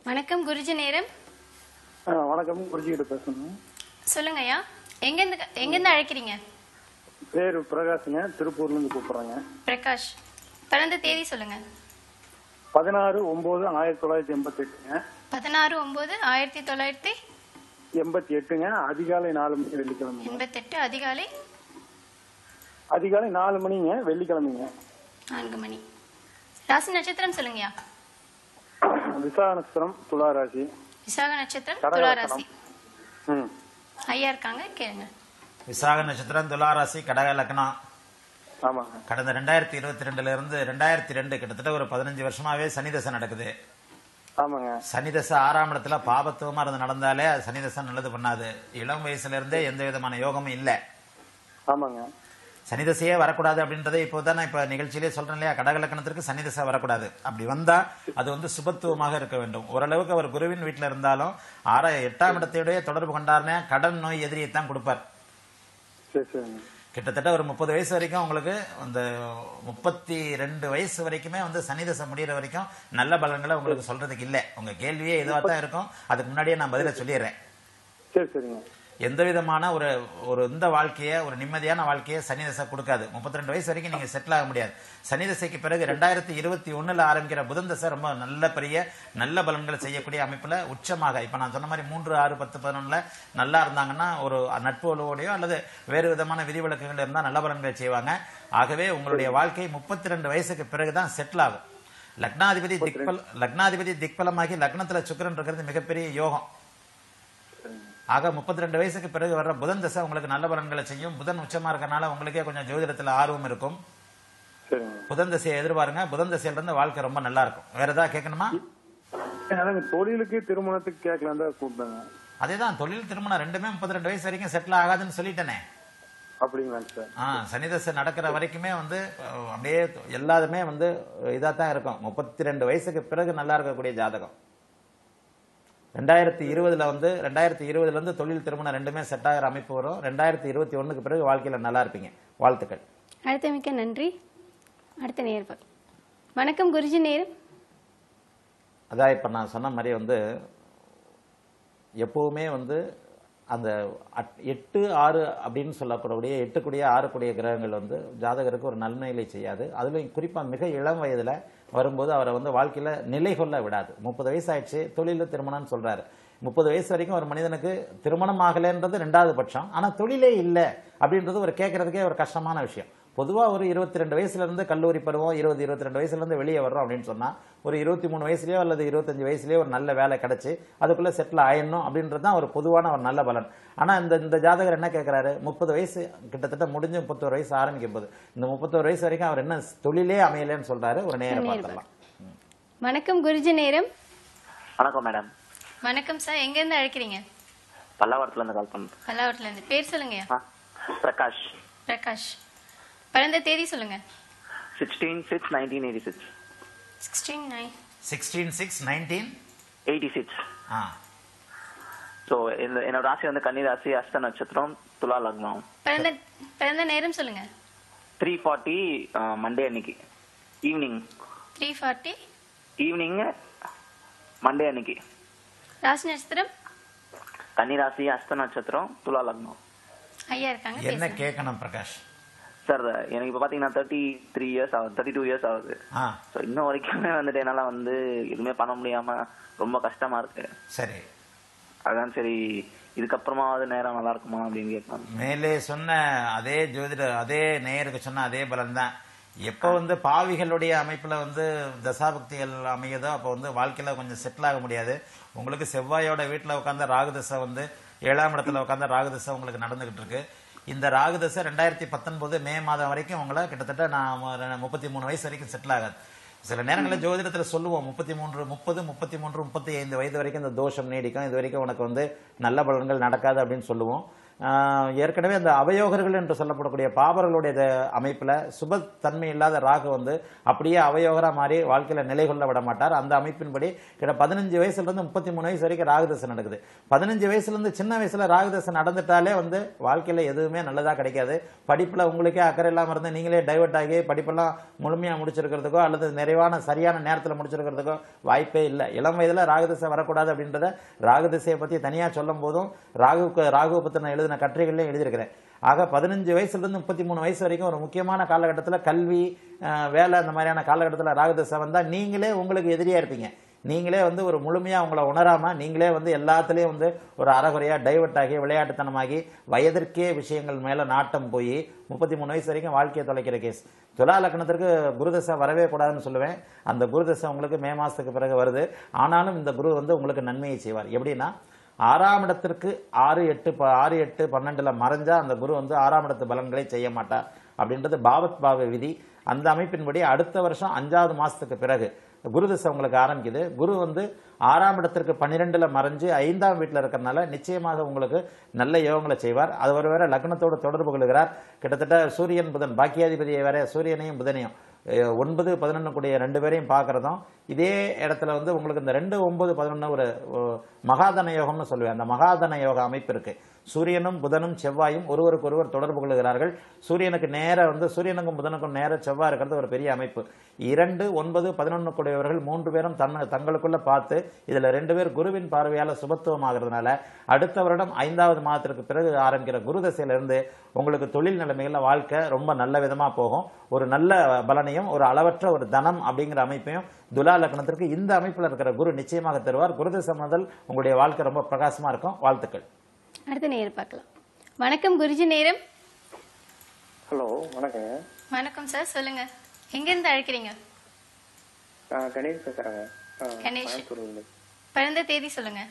வணக்கம் குருஜி நேரம் ஆ, வணக்கம் குருஜிகிட்ட பேசணும் சொல்லுங்க ஐயா எங்கேருந்து எங்கேருந்து அழைக்கிறீங்க பேர் பிரகாஷுங்க திருப்பூர்ல இருந்து கூப்பிடுறாங்க பிரகாஷ் பிறந்த தேதி சொல்லுங்க பதினாறு ஒன்பது ஆயிரத்தி தொள்ளாயிரத்தி எண்பத்தி எட்டுங்க பதினாறு ஒன்பது ஆயிரத்தி தொள்ளாயிரத்தி எண்பத்தி எட்டுங்க அதிகாலை நாலு மணி வெள்ளிக்கிழமைங்க எண்பத்தெட்டு அதிகாலை அதிகாலை நாலு மணிங்க வெள்ளிக்கிழமைங்க நான்கு மணி ராசி நட்சத்திரம் சொல்லுங்கய்யா விசாகநஸ்திரம் துலா ராசி விசாக நட்சத்திரம் கடக துலா லக்னம். ராசி ம் ஐயா இருக்காங்க கேளுங்க விசாக நட்சத்திரம் துளாராசி கடக லக்னம் ஆமாங்க கடந்த ரெண்டாயிரத்தி இருபத்தி ரெண்டுல இருந்து ரெண்டாயிரத்தி ரெண்டு கிட்டத்தட்ட ஒரு பதினஞ்சு வருஷமாவே சனிதசை நடக்குது ஆமாங்க சனிதசை ஆறாம் இடத்துல பாபத்துவமா இருந்து நடந்தாலே அது சனிதசை நல்லது பண்ணாது இளம் வயசுல இருந்தே எந்த விதமான யோகமும் இல்ல ஆமாங்க சனிதசையே வரக்கூடாது அப்படின்றதை இப்போ தான் இப்ப நிகழ்ச்சியிலே சொல்றேன் இல்லையா கடக லக்னத்திற்கு சனிதசை வரக்கூடாது அப்படி வந்தா அது வந்து சுபத்துவமாக இருக்க வேண்டும் ஓரளவுக்கு அவர் குருவின் வீட்டுல இருந்தாலும் ஆற எட்டாம் இடத்தையுடைய தொடர்பு கொண்டாருன்னா கடன் நோய் எதிரியை தான் கொடுப்பார் சரி சரிங்க கிட்டத்தட்ட ஒரு முப்பது வயசு வரைக்கும் உங்களுக்கு அந்த முப்பத்தி ரெண்டு வயசு வரைக்குமே வந்து சனிதசை முடியிற வரைக்கும் நல்ல பலன்களை உங்களுக்கு சொல்றதுக்கு இல்ல உங்க கேள்வியே இதுவா தான் இருக்கும் அதுக்கு முன்னாடியே நான் பதில சொல்லிடுறேன் சரி சரிங்க எந்த விதமான ஒரு ஒரு இந்த வாழ்க்கையை ஒரு நிம்மதியான வாழ்க்கையை சனிதசை கொடுக்காது முப்பத்தி ரெண்டு வயசு வரைக்கும் நீங்க செட்டில் ஆக முடியாது சனிதசைக்கு பிறகு ரெண்டாயிரத்தி இருபத்தி ஒண்ணுல ஆரம்பிக்கிற புதன் தசை ரொம்ப நல்ல பெரிய நல்ல பலன்களை செய்யக்கூடிய அமைப்புல உச்சமாக இப்ப நான் சொன்ன மாதிரி மூன்று ஆறு பத்து பதினொன்னுல நல்லா இருந்தாங்கன்னா ஒரு நட்பு உறவோடையோ அல்லது வேறு விதமான விதிவிலக்குகள் இருந்தால் நல்ல பலன்களை செய்வாங்க ஆகவே உங்களுடைய வாழ்க்கை முப்பத்தி ரெண்டு வயசுக்கு பிறகுதான் செட்டில் ஆகும் லக்னாதிபதி திக்பல் லக்னாதிபதி திக்பலமாகி லக்னத்துல சுக்கிரன் இருக்கிறது மிகப்பெரிய யோகம் ஆக முப்பத்தி ரெண்டு வயசுக்கு பிறகு வர்ற புதன் தசை உங்களுக்கு நல்ல பலன்களை செய்யும் புதன் உச்சமா இருக்கறனால உங்களுக்கே கொஞ்சம் ஜோதிடத்துல ஆர்வம் இருக்கும் சரிங்க புதன் தசையை எதிர்பாருங்க புதன் தசையில இருந்து வாழ்க்கை ரொம்ப நல்லா இருக்கும் வேற ஏதாவது கேட்கணுமா அதாங்க தொழிலுக்கு திருமணத்துக்கு கேட்கலாம் தான் கூப்பிட்டாங்க அதேதான் தொழில் திருமணம் ரெண்டுமே முப்பத்தி ரெண்டு வயசு வரைக்கும் செட்டில் ஆகாதுன்னு சொல்லிட்டேனே அப்படிங்களாங்க சார் ஆ சனிதசை நடக்கிற வரைக்குமே வந்து அஹ், அப்படியே எல்லாருமே வந்து இதா தான் இருக்கும் முப்பத்தி ரெண்டு வயசுக்கு பிறகு நல்லா இருக்கக்கூடிய ஜாதகம் ரெண்டாயிரத்தி இருபதுல வந்து ரெண்டாயிரத்தி இருபதுல இருந்து தொழில் திருமணம் ரெண்டுமே செட் ஆகிற அமைப்பு வரும் ரெண்டாயிரத்தி இருபத்தி ஒண்ணுக்கு பிறகு வாழ்க்கையில நல்லா இருப்பீங்க வாழ்த்துக்கள் அடுத்த மிக்க நன்றி அடுத்த நேர்வு வணக்கம் குருஜி நேரம் அதான் இப்போ நான் சொன்ன மாதிரி வந்து எப்பவுமே வந்து அந்த அட்- எட்டு ஆறு அப்படின்னு சொல்லக்கூடிய எட்டுக்குடிய ஆறுக்குடிய கிரகங்கள் வந்து ஜாதகருக்கு ஒரு நன்மைகளை செய்யாது அதுலயும் குறிப்பா மிக இளம் வயதுல வரும்போது அவரை வந்து வாழ்க்கையில நிலை கொள்ள விடாது முப்பது வயசு ஆயிடுச்சு தொழில திருமணம்னு சொல்றாரு முப்பது வயசு வரைக்கும் ஒரு மனிதனுக்கு திருமணம் ஆகலைன்றது ரெண்டாவது பட்சம் ஆனா தொழிலே இல்லை அப்படின்றது ஒரு கேட்கறதுக்கே ஒரு கஷ்டமான விஷயம் பொதுவா ஒரு இருபத்தி ரெண்டு வயசுல இருந்து கல்லூரி பருவம் இருபது இருபத்தி ரெண்டு வயசுல இருந்து வெளியே வர்றோம் அப்படின்னு சொன்னா ஒரு இருபத்தி மூணு வயசுலயோ அல்லது இருபத்தஞ்சு வயசுலயோ ஒரு நல்ல வேலை கிடைச்சு அதுக்குள்ள செட்டில் ஆயிடணும் அப்படின்றது தான் ஒரு பொதுவான ஒரு நல்ல பலன் ஆனா இந்த இந்த ஜாதகர் என்ன கேட்கிறாரு முப்பது வயசு கிட்டத்தட்ட முடிஞ்சு முப்பத்தோரு வயசு ஆரம்பிக்கும் போது இந்த முப்பத்தோரு வயசு வரைக்கும் அவர் என்ன தொழிலே அமையலன்னு சொல்றாரு ஒரு நேரம் நேரம் பார்க்கலாம் வணக்கம் குருஜி நேரம் வணக்கம் மேடம் வணக்கம் சார் எங்கேருந்து அழைக்கிறீங்க பல்லாவரத்துல இருந்து கால் பண்றேன் பல்லாவரத்துல இருந்து பேர் சொல்லுங்கய்யா ஆ, பிரகாஷ் பிரகாஷ் பிறந்த தேதி சொல்லுங்க sixteen six nineteen eighty six sixteen nine sixteen six nineteen eighty six ஆ ஸோ என்னோட ராசி வந்து கன்னி ராசி அஸ்த நட்சத்திரம் துலா லக்னம் பிறந்த பிறந்த நேரம் சொல்லுங்க த்ரீ ஃபார்ட்டி மண்டே அன்னைக்கு evening three forty evening Monday அன்னைக்கு ராசி நட்சத்திரம் கன்னி ராசி அஸ்த நட்சத்திரம் துலா லக்னம் ஐயா இருக்காங்க என்ன பேசுங்க கேட்கணும் பிரகாஷ் சார் எனக்கு இப்போ பார்த்தீங்கன்னா தேர்ட்டி த்ரீ இயர்ஸ் ஆகுது தேர்ட்டி டூ இயர்ஸ் ஆகுது ஆ ஸோ இன்னும் வரைக்குமே வந்துட்டு என்னால் வந்து எதுவுமே பண்ண முடியாம ரொம்ப கஷ்டமா இருக்கு சரி அதான் சரி இதுக்கப்புறமாவது நேரம் நல்லா இருக்குமா அப்படின்னு கேட்கலாம் மேலே சொன்ன அதே ஜோதிட அதே நேயருக்கு சொன்ன அதே பலன் தான் எப்போ வந்து பாவிகளுடைய அமைப்புல வந்து தசாபக்திகள் அமையுதோ அப்போ வந்து வாழ்க்கையில கொஞ்சம் செட்டில் ஆக முடியாது உங்களுக்கு செவ்வாயோட வீட்டுல உட்கார்ந்த ராகுதசை வந்து ஏழாம் இடத்துல உட்கார்ந்த ராகுதசை உங்களுக்கு நடந்துகிட்டு இருக்கு இந்த ராகுதசை ரெண்டாயிரத்தி பத்தொன்பது மே மாதம் வரைக்கும் உங்களை கிட்டத்தட்ட நான் முப்பத்தி மூணு வயசு வரைக்கும் செட்டில் ஆகாது சில நேரங்களில் ஜோதிடத்துல சொல்லுவோம் முப்பத்தி மூன்று முப்பது முப்பத்தி மூன்று முப்பத்தி ஐந்து வயது வரைக்கும் இந்த தோஷம் நீடிக்கும் இது வரைக்கும் உனக்கு வந்து நல்ல பலன்கள் நடக்காது அப்படின்னு சொல்லுவோம் ஆஹ், ஏற்கனவே அந்த அவயோகர்கள் என்று சொல்லப்படக்கூடிய பாபர்களுடைய த- அமைப்புல சுபத்தன்மை இல்லாத ராகு வந்து அப்படியே அவயோகரா மாறி வாழ்க்கையில நிலை கொள்ள விட மாட்டார் அந்த அமைப்பின்படி கிட்ட பதினஞ்சு வயசுல இருந்து முப்பத்தி மூணு வயசு வரைக்கும் ராகுதசை நடக்குது பதினஞ்சு வயசுல இருந்து சின்ன வயசுல ராகுதசை நடந்துட்டாலே வந்து வாழ்க்கையில எதுவுமே நல்லதா கிடைக்காது படிப்புல உங்களுக்கே அக்கறை இல்லாம இருந்து நீங்களே டைவர்ட் ஆகி படிப்பெல்லாம் முழுமையா முடிச்சிருக்கிறதுக்கோ அல்லது நிறைவான சரியான நேரத்துல முடிச்சிருக்கிறதுக்கோ வாய்ப்பே இல்லை இளம் வயதுல ராகுதசை வரக்கூடாது அப்படின்றத ராகுதசையை பத்தி தனியா சொல்லும் போதும் ராகுக்கு ராகுவை பத்தின எழுதின கட்டுரைகள்லையும் எழுதியிருக்கிறேன் ஆக பதினஞ்சு வயசுல இருந்து முப்பத்தி மூணு வயசு வரைக்கும் ஒரு முக்கியமான காலகட்டத்தில் கல்வி அஹ், வேலை அந்த மாதிரியான காலகட்டத்தில் ராகுதசை வந்தா நீங்களே உங்களுக்கு எதிரியா இருப்பீங்க நீங்களே வந்து ஒரு முழுமையா உங்களை உணராம நீங்களே வந்து எல்லாத்துலயும் வந்து ஒரு அறகுறையா டைவர்ட் ஆகி விளையாட்டுத்தனமாகி வயதிற்கே விஷயங்கள் மேல நாட்டம் போய் முப்பத்தி மூணு வயசு வரைக்கும் வாழ்க்கையை தொலைக்கிற கேஸ் துலா லக்னத்திற்கு குருதசை வரவே கூடாதுன்னு சொல்லுவேன் அந்த குருதசை உங்களுக்கு மே மாசத்துக்கு பிறகு வருது ஆனாலும் இந்த குரு வந்து உங்களுக்கு நன்மையை செய்வார் எப்படின்னா ஆறாம் இடத்திற்கு ஆறு எட்டு ப- ஆறு எட்டு பன்னெண்டுல மறைஞ்சா அந்த குரு வந்து ஆறாம் இடத்து பலன்களை செய்ய மாட்டார் அப்படின்றது பாவத் பாவ விதி அந்த அமைப்பின்படி அடுத்த வருஷம் அஞ்சாவது மாசத்துக்கு பிறகு குரு தசை உங்களுக்கு ஆரம்பிக்குது குரு வந்து ஆறாம் இடத்திற்கு பன்னிரெண்டுல மறைஞ்சு ஐந்தாம் வீட்டில் இருக்கிறனால நிச்சயமாக உங்களுக்கு நல்ல யோகங்களை செய்வார் அது ஒரு வேற லக்னத்தோடு தொடர்பு கொள்கிறார் கிட்டத்தட்ட சூரியன் புதன் பாக்கியாதிபதியை வேற சூரியனையும் புதனையும் அஹ், ஒன்பது பதினொன்று கூடிய ரெண்டு பேரையும் பார்க்கறதும் இதே இடத்துல வந்து உங்களுக்கு இந்த ரெண்டு ஒன்பது பதினொன்று ஒரு அஹ், மகாதன யோகம்னு சொல்லுவேன் அந்த மகாதன யோக அமைப்பு இருக்கு சூரியனும் புதனும் செவ்வாயும் ஒருவருக்கு ஒருவர் தொடர்பு கொள்கிறார்கள் சூரியனுக்கு நேர வந்து சூரியனுக்கும் புதனுக்கும் நேர செவ்வாய் இருக்கிறது ஒரு பெரிய அமைப்பு இரண்டு ஒன்பது பதினொன்று கூடியவர்கள் மூன்று பேரும் தன்ன தங்களுக்குள்ள பார்த்து இதுல ரெண்டு பேர் குருவின் பார்வையால சுபத்துவம் ஆகிறதுனால அடுத்த வருடம் ஐந்தாவது மாதத்திற்கு பிறகு ஆரம்பிக்கிற குரு தசையிலிருந்து உங்களுக்கு தொழில் நிலைமைகள்ல வாழ்க்கை ரொம்ப நல்ல விதமா போகும் ஒரு நல்ல பலனையும் ஒரு அளவற்ற ஒரு தனம் அப்படிங்கிற அமைப்பையும் துலா லக்னத்திற்கு இந்த அமைப்புல இருக்கிற குரு நிச்சயமாக தருவார் குரு தசை முதல் உங்களுடைய வாழ்க்கை ரொம்ப பிரகாசமா இருக்கும் வாழ்த்துக்கள் அடுத்த நேரம் பார்க்கலாம் வணக்கம் குருஜி நேரம் ஹலோ வணக்கங்க வணக்கம் சார் சொல்லுங்க எங்கிருந்து அழைக்கிறீங்க நான் கணேஷ் பேசுறேங்க ஆ, கணேஷ். கோயம்புத்தூர்ல பிறந்த தேதி சொல்லுங்க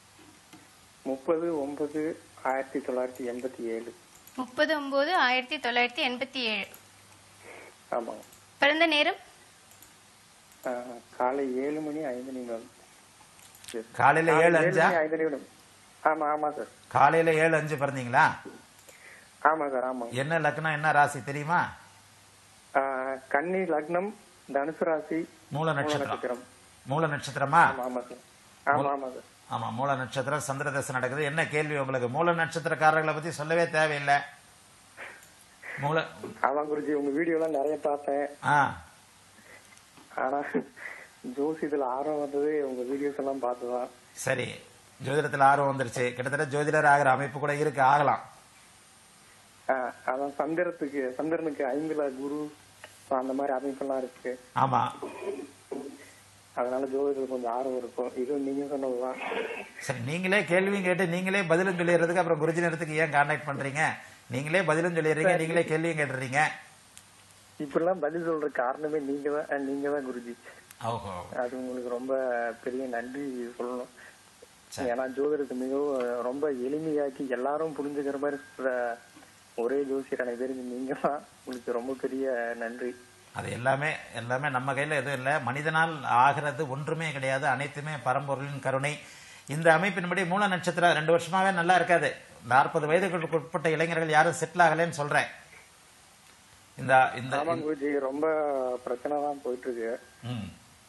முப்பது ஒன்பது ஆயிரத்தி தொள்ளாயிரத்தி எண்பத்தி ஏழு முப்பது ஒன்பது ஆயிரத்தி தொள்ளாயிரத்தி எண்பத்தி ஏழு ஆமாங்க பிறந்த நேரம் ஆ, காலை ஏழு மணி ஐந்து நிமிடம் காலையில காலை ஏழு அஞ்சா மணி ஐந்து நிமிடம் ஆமா ஆமா சார் காலையில ஏழு அஞ்சு பிறந்தீங்களா ஆமா சார் ஆமாங்க என்ன லக்னம் என்ன ராசி தெரியுமா ஆ, கன்னி லக்னம் தனுசு ராசி மூல மூல நட்சத்திரம் நட்சத்திரம் மூல நட்சத்திரமா ஆமா ஆமா சார் ஆமா ஆமா சார் ஆமா மூல நட்சத்திரம் சந்திர தசை நடக்குது என்ன கேள்வி உங்களுக்கு மூல நட்சத்திரக்காரர்களை பத்தி சொல்லவே தேவையில்லை மூல ஆமா குருஜி உங்க வீடியோ எல்லாம் நிறைய பார்த்தேன் ஆ ஆனா ஜோசியத்துல ஆர்வம் வந்தது உங்க வீடியோஸ் எல்லாம் பார்த்துதான் சரி ஜோதிடத்துல ஆர்வம் வந்துருச்சு கிட்டத்தட்ட ஜோதிடர் ஆகிற அமைப்பு கூட இருக்கு ஆகலாம் ஆ, அதான் சந்திரத்துக்கு சந்திரனுக்கு ஐந்துல குரு அந்த மாதிரி அமைப்பெல்லாம் இருக்கு ஆமா அதனால ஜோதிடத்துல கொஞ்சம் ஆர்வம் இருக்கும் இது நீங்க சொன்னதுதான் சரி நீங்களே கேள்வியும் கேட்டு நீங்களே பதிலும் சொல்லிடுறதுக்கு அப்புறம் குருஜி நேரத்துக்கு ஏன் கான்டாக்ட் பண்றீங்க நீங்களே பதிலும் சொல்லிடுறீங்க நீங்களே கேள்வியும் கேட்டுறீங்க இப்படிலாம் பதில் சொல்ற காரணமே நீங்க தான் நீங்க தான் குருஜி ஓஹோ அது உங்களுக்கு ரொம்ப பெரிய நன்றி சொல்லணும் சரி. ஏன்னா ஜோதிடத்தை மிகவும் ரொம்ப எளிமையாக்கி எல்லாரும் புரிஞ்சுக்கிற மாதிரி சொல்ற ஒரே ஜோசியர் எனக்கு தெரிஞ்சு நீங்க தான் உங்களுக்கு ரொம்ப பெரிய நன்றி அது எல்லாமே எல்லாமே நம்ம கையில எதுவும் இல்லை மனிதனால் ஆகிறது ஒன்றுமே கிடையாது அனைத்துமே பரம்பொருளின் கருணை இந்த அமைப்பின்படி மூல நட்சத்திரம் ரெண்டு வருஷமாவே நல்லா இருக்காது நாற்பது வயதுக்கு உட்பட்ட இளைஞர்கள் யாரும் செட்டில் ஆகலைன்னு சொல்றேன் இந்த இந்த ஆமா குருஜி ரொம்ப பிரச்சனை தான் போயிட்டு இருக்கு ம்.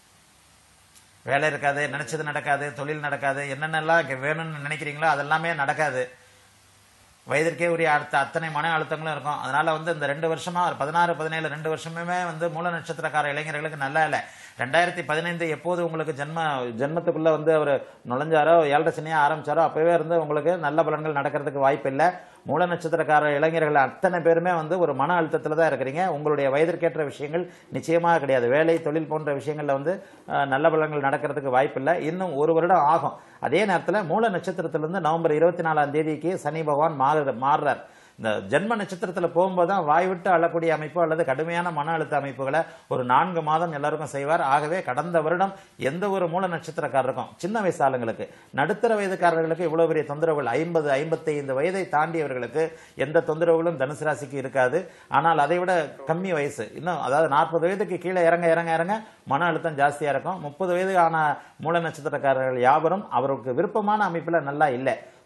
வேலை இருக்காது நினைச்சது நடக்காது தொழில் நடக்காது என்னென்னலாம் இங்க வேணும்னு நினைக்கிறீங்களோ அதெல்லாமே நடக்காது வயதிற்கே உரிய அடுத்த அத்தனை மன அழுத்தங்களும் இருக்கும் அதனால வந்து இந்த ரெண்டு வருஷமா ஒரு பதினாறு பதினேழு ரெண்டு வருஷமுமே வந்து மூல நட்சத்திரக்கார இளைஞர்களுக்கு நல்லா இல்லை ரெண்டாயிரத்தி பதினைந்து எப்போது உங்களுக்கு ஜென்ம ஜென்மத்துக்குள்ள வந்து அவர் நுழைஞ்சாரோ ஏழரை சனியா ஆரம்பிச்சாரோ அப்பவே இருந்து உங்களுக்கு நல்ல பலன்கள் நடக்கிறதுக்கு வாய்ப்பு இல்லை மூல நட்சத்திரக்கார இளைஞர்கள் அத்தனை பேருமே வந்து ஒரு மன அழுத்தத்துல தான் இருக்கிறீங்க உங்களுடைய வயதிற்கேற்ற விஷயங்கள் நிச்சயமாக கிடையாது வேலை தொழில் போன்ற விஷயங்கள்ல வந்து அஹ், நல்ல பலன்கள் நடக்கிறதுக்கு வாய்ப்பில்லை இன்னும் ஒரு வருடம் ஆகும் அதே நேரத்தில் மூல நட்சத்திரத்திலிருந்து நவம்பர் இருபத்தி நாலாம் தேதிக்கு சனி பகவான் மாறு மாறுறார் இந்த ஜென்ம நட்சத்திரத்துல போகும்போது தான் வாய் விட்டு அழக்கூடிய அமைப்பு அல்லது கடுமையான மன அழுத்த அமைப்புகளை ஒரு நான்கு மாதம் எல்லாருக்கும் செய்வார் ஆகவே கடந்த வருடம் எந்த ஒரு மூல நட்சத்திரக்காரருக்கும் சின்ன வயசு ஆளுங்களுக்கு நடுத்தர வயதுக்காரர்களுக்கு இவ்வளவு பெரிய தொந்தரவுகள் ஐம்பது ஐம்பத்தி ஐந்து வயதை தாண்டியவர்களுக்கு எந்த தொந்தரவுகளும் தனுசு ராசிக்கு இருக்காது ஆனால் அதை விட கம்மி வயசு இன்னும் அதாவது நாற்பது வயதுக்கு கீழே இறங்க இறங்க இறங்க மன அழுத்தம் ஜாஸ்தியா இருக்கும் முப்பது வயது ஆன மூல நட்சத்திரக்காரர்கள் யாவரும் அவருக்கு விருப்பமான அமைப்புல நல்லா இல்லை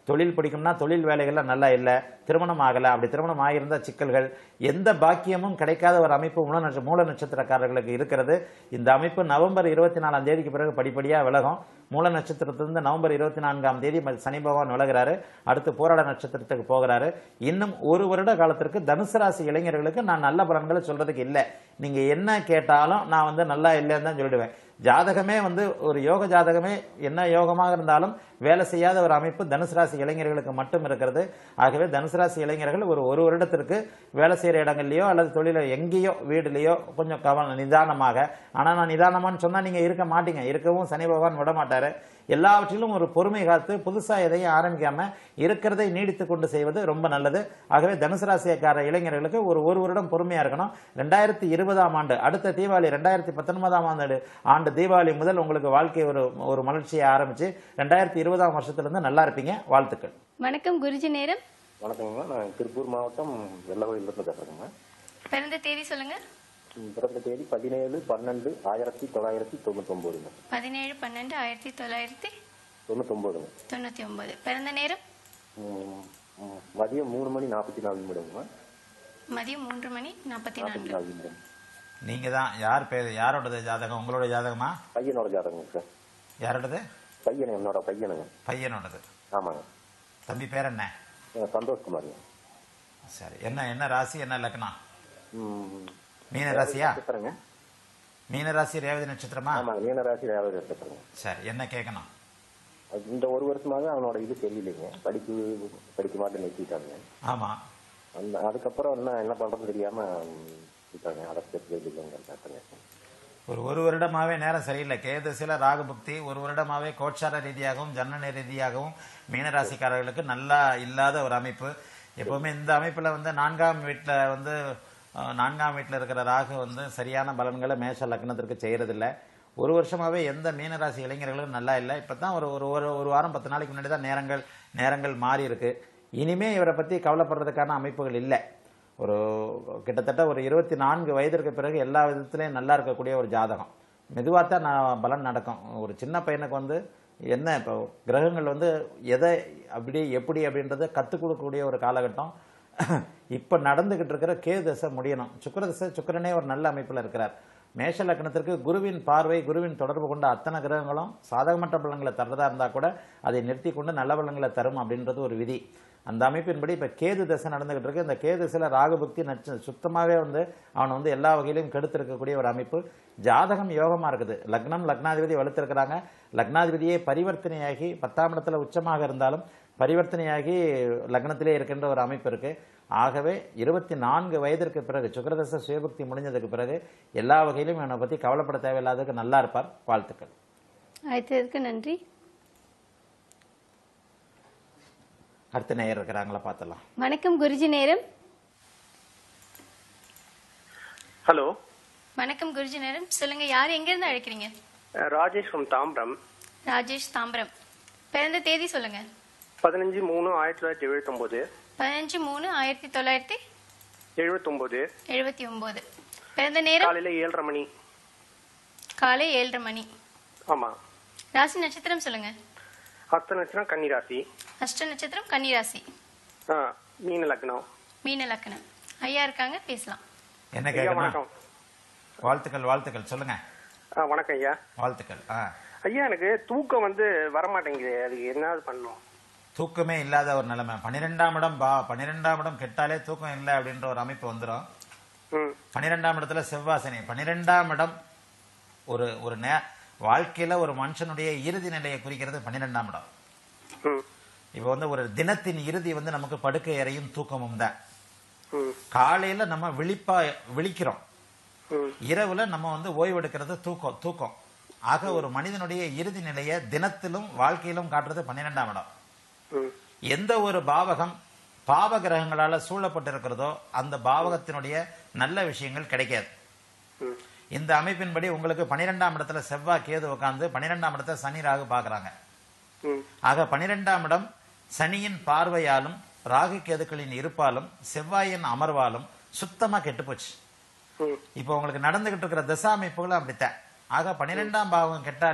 தொழில் பிடிக்கும்னா தொழில் வேலைகள்ல நல்லா இல்லை திருமணம் ஆகல அப்படி திருமணம் ஆகியிருந்த சிக்கல்கள் எந்த பாக்கியமும் கிடைக்காத ஒரு அமைப்பு மூல நட்ச மூல நட்சத்திரக்காரர்களுக்கு இருக்கிறது இந்த அமைப்பு நவம்பர் இருபத்தி நாலாம் தேதிக்கு பிறகு படிப்படியா விலகும் மூல நட்சத்திரத்திலிருந்து நவம்பர் இருபத்தி நான்காம் தேதி ம- சனி பகவான் விலகிறாரு அடுத்து போராட நட்சத்திரத்துக்கு போகிறாரு இன்னும் ஒரு வருட காலத்திற்கு தனுசு ராசி இளைஞர்களுக்கு நான் நல்ல பலன்களை சொல்றதுக்கு இல்லை நீங்க என்ன கேட்டாலும் நான் வந்து நல்லா இல்லைன்னு தான் சொல்லிடுவேன் ஜாதகமே வந்து ஒரு யோக ஜாதகமே என்ன யோகமாக இருந்தாலும் வேலை செய்யாத ஒரு அமைப்பு தனுசு ராசி இளைஞர்களுக்கு மட்டும் இருக்கிறது ஆகவே தனுசு ராசி இளைஞர்கள் ஒரு ஒரு வருடத்திற்கு வேலை செய்யற இடங்கள்லயோ அல்லது தொழில எங்கேயோ வீடுலயோ கொஞ்சம் கவனம் நிதானமாக ஆனா நான் நிதானமான்னு சொன்னா நீங்க இருக்க மாட்டீங்க இருக்கவும் சனி பகவான் விட மாட்டாரு எல்லாவற்றிலும் ஒரு பொறுமை காத்து புதுசா எதையும் ஆரம்பிக்காம இருக்கிறதை நீடித்து கொண்டு செய்வது ரொம்ப நல்லது ஆகவே தனுசு ராசிக்கார இளைஞர்களுக்கு ஒரு ஒரு வருடம் பொறுமையா இருக்கணும் ரெண்டாயிரத்தி இருபதாம் ஆண்டு அடுத்த தீபாவளி ரெண்டாயிரத்தி பத்தொன்பதாம் ஆண்டு ஆண்டு தீபாவளி முதல் உங்களுக்கு வாழ்க்கை ஒரு ஒரு மலர்ச்சியை ஆரம்பிச்சு ரெண்டாயிரத்தி இருபதாம் வருஷத்துல இருந்து நல்லா இருப்பீங்க வாழ்த்துக்கள் வணக்கம் குருஜி நேரம் வணக்கங்கம்மா நான் திருப்பூர் மாவட்டம் வெள்ளவயிலிருந்து பேசுறேங்க பிறந்த தேதி சொல்லுங்க பிறந்த தேதி பதினேழு பன்னெண்டு ஆயிரத்தி தொள்ளாயிரத்தி தொண்ணூத்தொன்பதுங்க பதினேழு பன்னெண்டு ஆயிரத்தி தொள்ளாயிரத்தி தொண்ணூத்தொன்பதுங்க தொண்ணூத்தி ஒன்பது பிறந்த நேரம் ம், ம், மதியம் மூணு மணி நாற்பத்தி நாலு நிமிடங்கம்மா மதியம் மூன்று மணி நாற்பத்தி நாற்பத்தி நான்கு நாலு நிமிடம் நீங்க தான் யார் பேர் யாரோடது ஜாதகம் உங்களோட ஜாதகமா பையனோட ஜாதகங்க சார் யாரோடது பையன் என்னோட பையனுங்க பையனோடது ஆமாங்க தம்பி பேர் என்ன அஹ் சந்தோஷ்குமாருங்க சரி என்ன என்ன ராசி என்ன லக்னம் ம், மீன ராசியா நட்சத்திரங்க மீன ராசி ரேவதி நட்சத்திரமா ஆமாங்க மீனராசி ரேவதி நட்சத்திரங்க சரி என்ன கேட்கணும் அது இந்த ஒரு வருஷமாக அவனோட இது தெரியலைங்க படிப்பு படிக்க மாட்டேன் நிறுத்திட்டாங்க ஆமா அந்த அதுக்கப்புறம் என்ன என்ன பண்றதுன்னு தெரியாம ம், விட்டாங்க அதை தெரியலைங்க கேட்டேங்க ஒரு ஒரு வருடமாவே நேரம் சரியில்லை கேது சில ராகுபக்தி ஒரு வருடமாவே கோச்சார ரீதியாகவும் ஜனன ரீதியாகவும் மீனராசிக்காரர்களுக்கு நல்லா இல்லாத ஒரு அமைப்பு எப்பவுமே இந்த அமைப்புல வந்து நான்காம் வீட்டுல வந்து அஹ், நான்காம் வீட்டுல இருக்கிற ராகு வந்து சரியான பலன்களை மேஷ லக்னத்திற்கு செய்யறதில்ல ஒரு வருஷமாவே எந்த மீனராசி இளைஞர்களும் நல்லா இல்லை இப்பதான் ஒரு ஒரு ஒரு ஒரு வாரம் பத்து நாளைக்கு முன்னாடி தான் நேரங்கள் நேரங்கள் மாறி இருக்கு இனிமே இவரை பத்தி கவலைப்படுறதுக்கான அமைப்புகள் இல்லை ஒரு கிட்டத்தட்ட ஒரு இருபத்தி நான்கு வயதிற்கு பிறகு எல்லா விதத்திலையும் நல்லா இருக்கக்கூடிய ஒரு ஜாதகம் மெதுவாக தான் நான் பலன் நடக்கும் ஒரு சின்ன பையனுக்கு வந்து என்ன இப்போ கிரகங்கள் வந்து எதை அப்படி எப்படி அப்படின்றத கற்றுக் கொடுக்கக்கூடிய ஒரு காலகட்டம் இப்போ நடந்துகிட்டு இருக்கிற கே தசை முடியணும் சுக்கிர தசை சுக்கிரனே ஒரு நல்ல அமைப்பில் இருக்கிறார் மேஷ லக்னத்திற்கு குருவின் பார்வை குருவின் தொடர்பு கொண்ட அத்தனை கிரகங்களும் சாதகமற்ற பலன்களை தர்றதா இருந்தா கூட அதை நிறுத்தி கொண்டு நல்ல பலன்களை தரும் அப்படின்றது ஒரு விதி அந்த அமைப்பின்படி இப்ப கேது தசை நடந்துகிட்டு இருக்கு இந்த கேது சில ராகுபக்தி நச்சு சுத்தமாவே வந்து அவனை வந்து எல்லா வகையிலும் கெடுத்திருக்கக்கூடிய ஒரு அமைப்பு ஜாதகம் யோகமா இருக்குது லக்னம் லக்னாதிபதி வலுத்திருக்கிறாங்க லக்னாதிபதியே பரிவர்த்தனையாகி பத்தாம் இடத்துல உச்சமாக இருந்தாலும் பரிவர்த்தனையாகி லக்னத்திலே இருக்கின்ற ஒரு அமைப்பு இருக்கு ஆகவே இருபத்தி நான்கு வயதிற்கு பிறகு சுக்கரதச சுயபக்தி முடிஞ்சதுக்கு பிறகு எல்லா வகையிலும் இவனை பத்தி கவலைப்பட தேவையில்லாததுக்கு நல்லா இருப்பார் வாழ்த்துக்கள் அழைத்ததற்கு நன்றி அடுத்த நேயர் இருக்கிறாங்களா பார்த்தலாம் வணக்கம் குருஜி நேரம் ஹலோ வணக்கம் குருஜி நேரம் சொல்லுங்க யார் எங்க இருந்து அழைக்கிறீங்க ராஜேஷ் ஃப்ரம் தாம்பரம் ராஜேஷ் தாம்பரம் பிறந்த தேதி சொல்லுங்க பதினஞ்சு மூணு ஆயிரத்தி தொள்ளாயிரத்தி எழுபத்தொம்போது பதினஞ்சு மூணு ஆயிரத்தி தொள்ளாயிரத்தி எழுபத்தொம்போது எழுபத்தி ஒன்பது பிறந்த நேரம் காலையில ஏழரை மணி காலை ஏழரை மணி ஆமா ராசி நட்சத்திரம் சொல்லுங்க ஹஸ்த நட்சத்திரம் கன்னிராசி அஷ்ட நட்சத்திரம் கன்னிராசி ஆ, மீன லக்னம் மீன லக்னம் ஐயா இருக்காங்க பேசலாம் என்ன ஐயா கேட்கணும் வணக்கம் வாழ்த்துக்கள் வாழ்த்துக்கள் சொல்லுங்க ஆ, வணக்கம் ஐயா வாழ்த்துக்கள் ஆ ஐயா எனக்கு தூக்கம் வந்து வரமாட்டேங்குது அதுக்கு என்ன பண்ணும் தூக்கமே இல்லாத ஒரு நிலைமை பன்னிரெண்டாம் இடம் பா பன்னிரெண்டாம் இடம் கெட்டாலே தூக்கம் இல்லை அப்படின்ற ஒரு அமைப்பு வந்துடும் ம் பன்னிரெண்டாம் இடத்துல செவ்வாசனை பன்னிரெண்டாம் இடம் ஒரு ஒரு நே வாழ்க்கையில ஒரு மனுஷனுடைய இறுதி நிலையை குறிக்கிறது பன்னிரெண்டாம் இடம் ம் இப்போ வந்து ஒரு தினத்தின் இறுதி வந்து நமக்கு படுக்கை அறையும் தூக்கமும் தான் ம் காலையில நம்ம விழிப்பா விழிக்கிறோம் ம் இரவுல நம்ம வந்து ஓய்வெடுக்கிறது தூக்கம் தூக்கம் ஆக ஒரு மனிதனுடைய இறுதி நிலையை தினத்திலும் வாழ்க்கையிலும் காட்டுறது பன்னிரெண்டாம் இடம் ம் எந்த ஒரு பாவகம் பாவ கிரகங்களால சூழப்பட்டிருக்கிறதோ அந்த பாவகத்தினுடைய நல்ல விஷயங்கள் கிடைக்காது ம் இந்த அமைப்பின்படி உங்களுக்கு பன்னிரெண்டாம் இடத்துல செவ்வாய் கேது உட்கார்ந்து பன்னிரெண்டாம் இடத்துல சனி ராகு பாக்குறாங்க ம் ஆக பன்னிரெண்டாம் இடம் சனியின் பார்வையாலும் ராகு கேதுக்களின் இருப்பாலும் செவ்வாயின் அமர்வாலும் சுத்தமா கெட்டு போச்சு ம் இப்போ உங்களுக்கு நடந்துகிட்டு இருக்கிற தசா அமைப்புகளும் அப்படித்தான் ஆக பன்னிரெண்டாம் பாவம் கெட்டாலே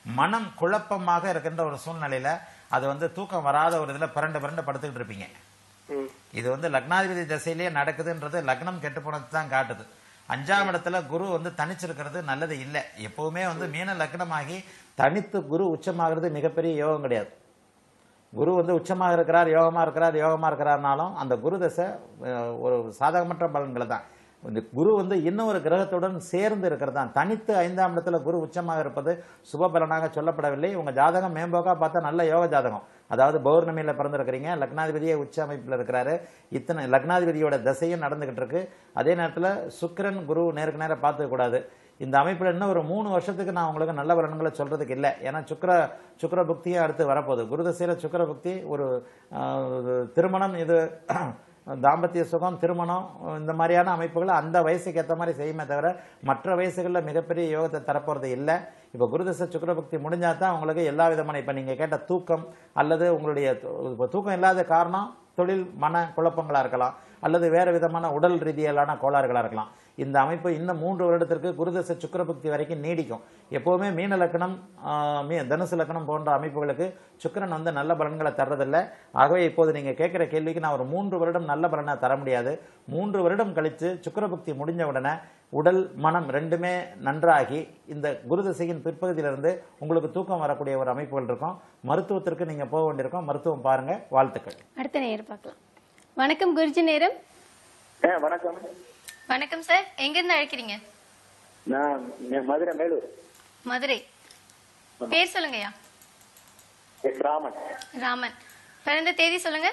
மனம் குழப்பமாக இருக்கின்ற ஒரு சூழ்நிலையில அது வந்து தூக்கம் வராத ஒரு இதுல பிறண்டு பிறண்டு படுத்துக்கிட்டு இருப்பீங்க ம் இது வந்து லக்னாதிபதி திசையிலேயே நடக்குதுன்றது லக்னம் கெட்டு போனது தான் காட்டுது அஞ்சாம் இடத்துல குரு வந்து தனிச்சிருக்கிறது நல்லது இல்லை எப்பவுமே வந்து மீன லக்னமாகி தனித்து குரு உச்சமாகிறது மிகப்பெரிய யோகம் கிடையாது குரு வந்து உச்சமாக இருக்கிறார் யோகமா இருக்கிறார் யோகமா இருக்கிறார்னாலும் அந்த குரு தசை அஹ், ஒரு சாதகமற்ற பலன்களை தான் இந்த குரு வந்து இன்னொரு கிரகத்துடன் சேர்ந்து இருக்கிறது தான் தனித்து ஐந்தாம் இடத்துல குரு உச்சமாக இருப்பது சுப பலனாக சொல்லப்படவில்லை உங்க ஜாதகம் மேம்போக்கா பார்த்தா நல்ல யோக ஜாதகம் அதாவது பௌர்ணமியில பிறந்திருக்கிறீங்க லக்னாதிபதியே உச்ச அமைப்பில் இருக்கிறாரு இத்தனை லக்னாதிபதியோட தசையும் நடந்துகிட்டு இருக்கு அதே நேரத்தில் சுக்கிரன் குரு நேருக்கு நேரம் பார்த்துக்க கூடாது இந்த அமைப்பில் இன்னும் ஒரு மூணு வருஷத்துக்கு நான் உங்களுக்கு நல்ல பலன்களை சொல்றதுக்கு இல்லை ஏன்னா சுக்கர சுக்கர புக்தியும் அடுத்து வரப்போகுது குருதசையில சுக்கர புக்தி ஒரு ஆஹ், திருமணம் இது தாம்பத்திய சுகம் திருமணம் இந்த மாதிரியான அமைப்புகளை அந்த வயசுக்கு ஏற்ற மாதிரி செய்யுமே தவிர மற்ற வயசுகளில் மிகப்பெரிய யோகத்தை தரப்போறது இல்லை இப்போ குருதசை சுக்கரபக்தி முடிஞ்சா தான் உங்களுக்கு எல்லா விதமான இப்போ நீங்கள் கேட்ட தூக்கம் அல்லது உங்களுடைய து- இப்போ தூக்கம் இல்லாத காரணம் தொழில் மன குழப்பங்களா இருக்கலாம் அல்லது வேற விதமான உடல் ரீதியிலான கோளாறுகளா இருக்கலாம் இந்த அமைப்பு இன்னும் மூன்று வருடத்திற்கு குருதசை சுக்கரபக்தி வரைக்கும் நீடிக்கும் எப்பவுமே மீன லக்கணம் ஆஹ், மீ- தனுசு லக்கணம் போன்ற அமைப்புகளுக்கு சுக்கிரன் வந்து நல்ல பலன்களை தர்றதில்லை ஆகவே இப்போது நீங்க கேட்கிற கேள்விக்கு நான் ஒரு மூன்று வருடம் நல்ல பலனை தர முடியாது மூன்று வருடம் கழித்து சுக்கரபக்தி முடிஞ்ச உடனே உடல் மனம் ரெண்டுமே நன்றாகி இந்த குருதசையின் பிற்பகுதியிலிருந்து உங்களுக்கு தூக்கம் வரக்கூடிய ஒரு அமைப்புகள் இருக்கும் மருத்துவத்திற்கு நீங்க போக வேண்டியிருக்கும் மருத்துவம் பாருங்க வாழ்த்துக்கள் அடுத்த நேயர் பார்க்கலாம் வணக்கம் குருஜி நேரம் வணக்கம் வணக்கம் சார் எங்கிருந்து அழைக்கிறீங்க நான் மதுரை மேலூர் மதுரை பேர் சொல்லுங்கய்யா எஸ் ராமன் ராமன் பிறந்த தேதி சொல்லுங்க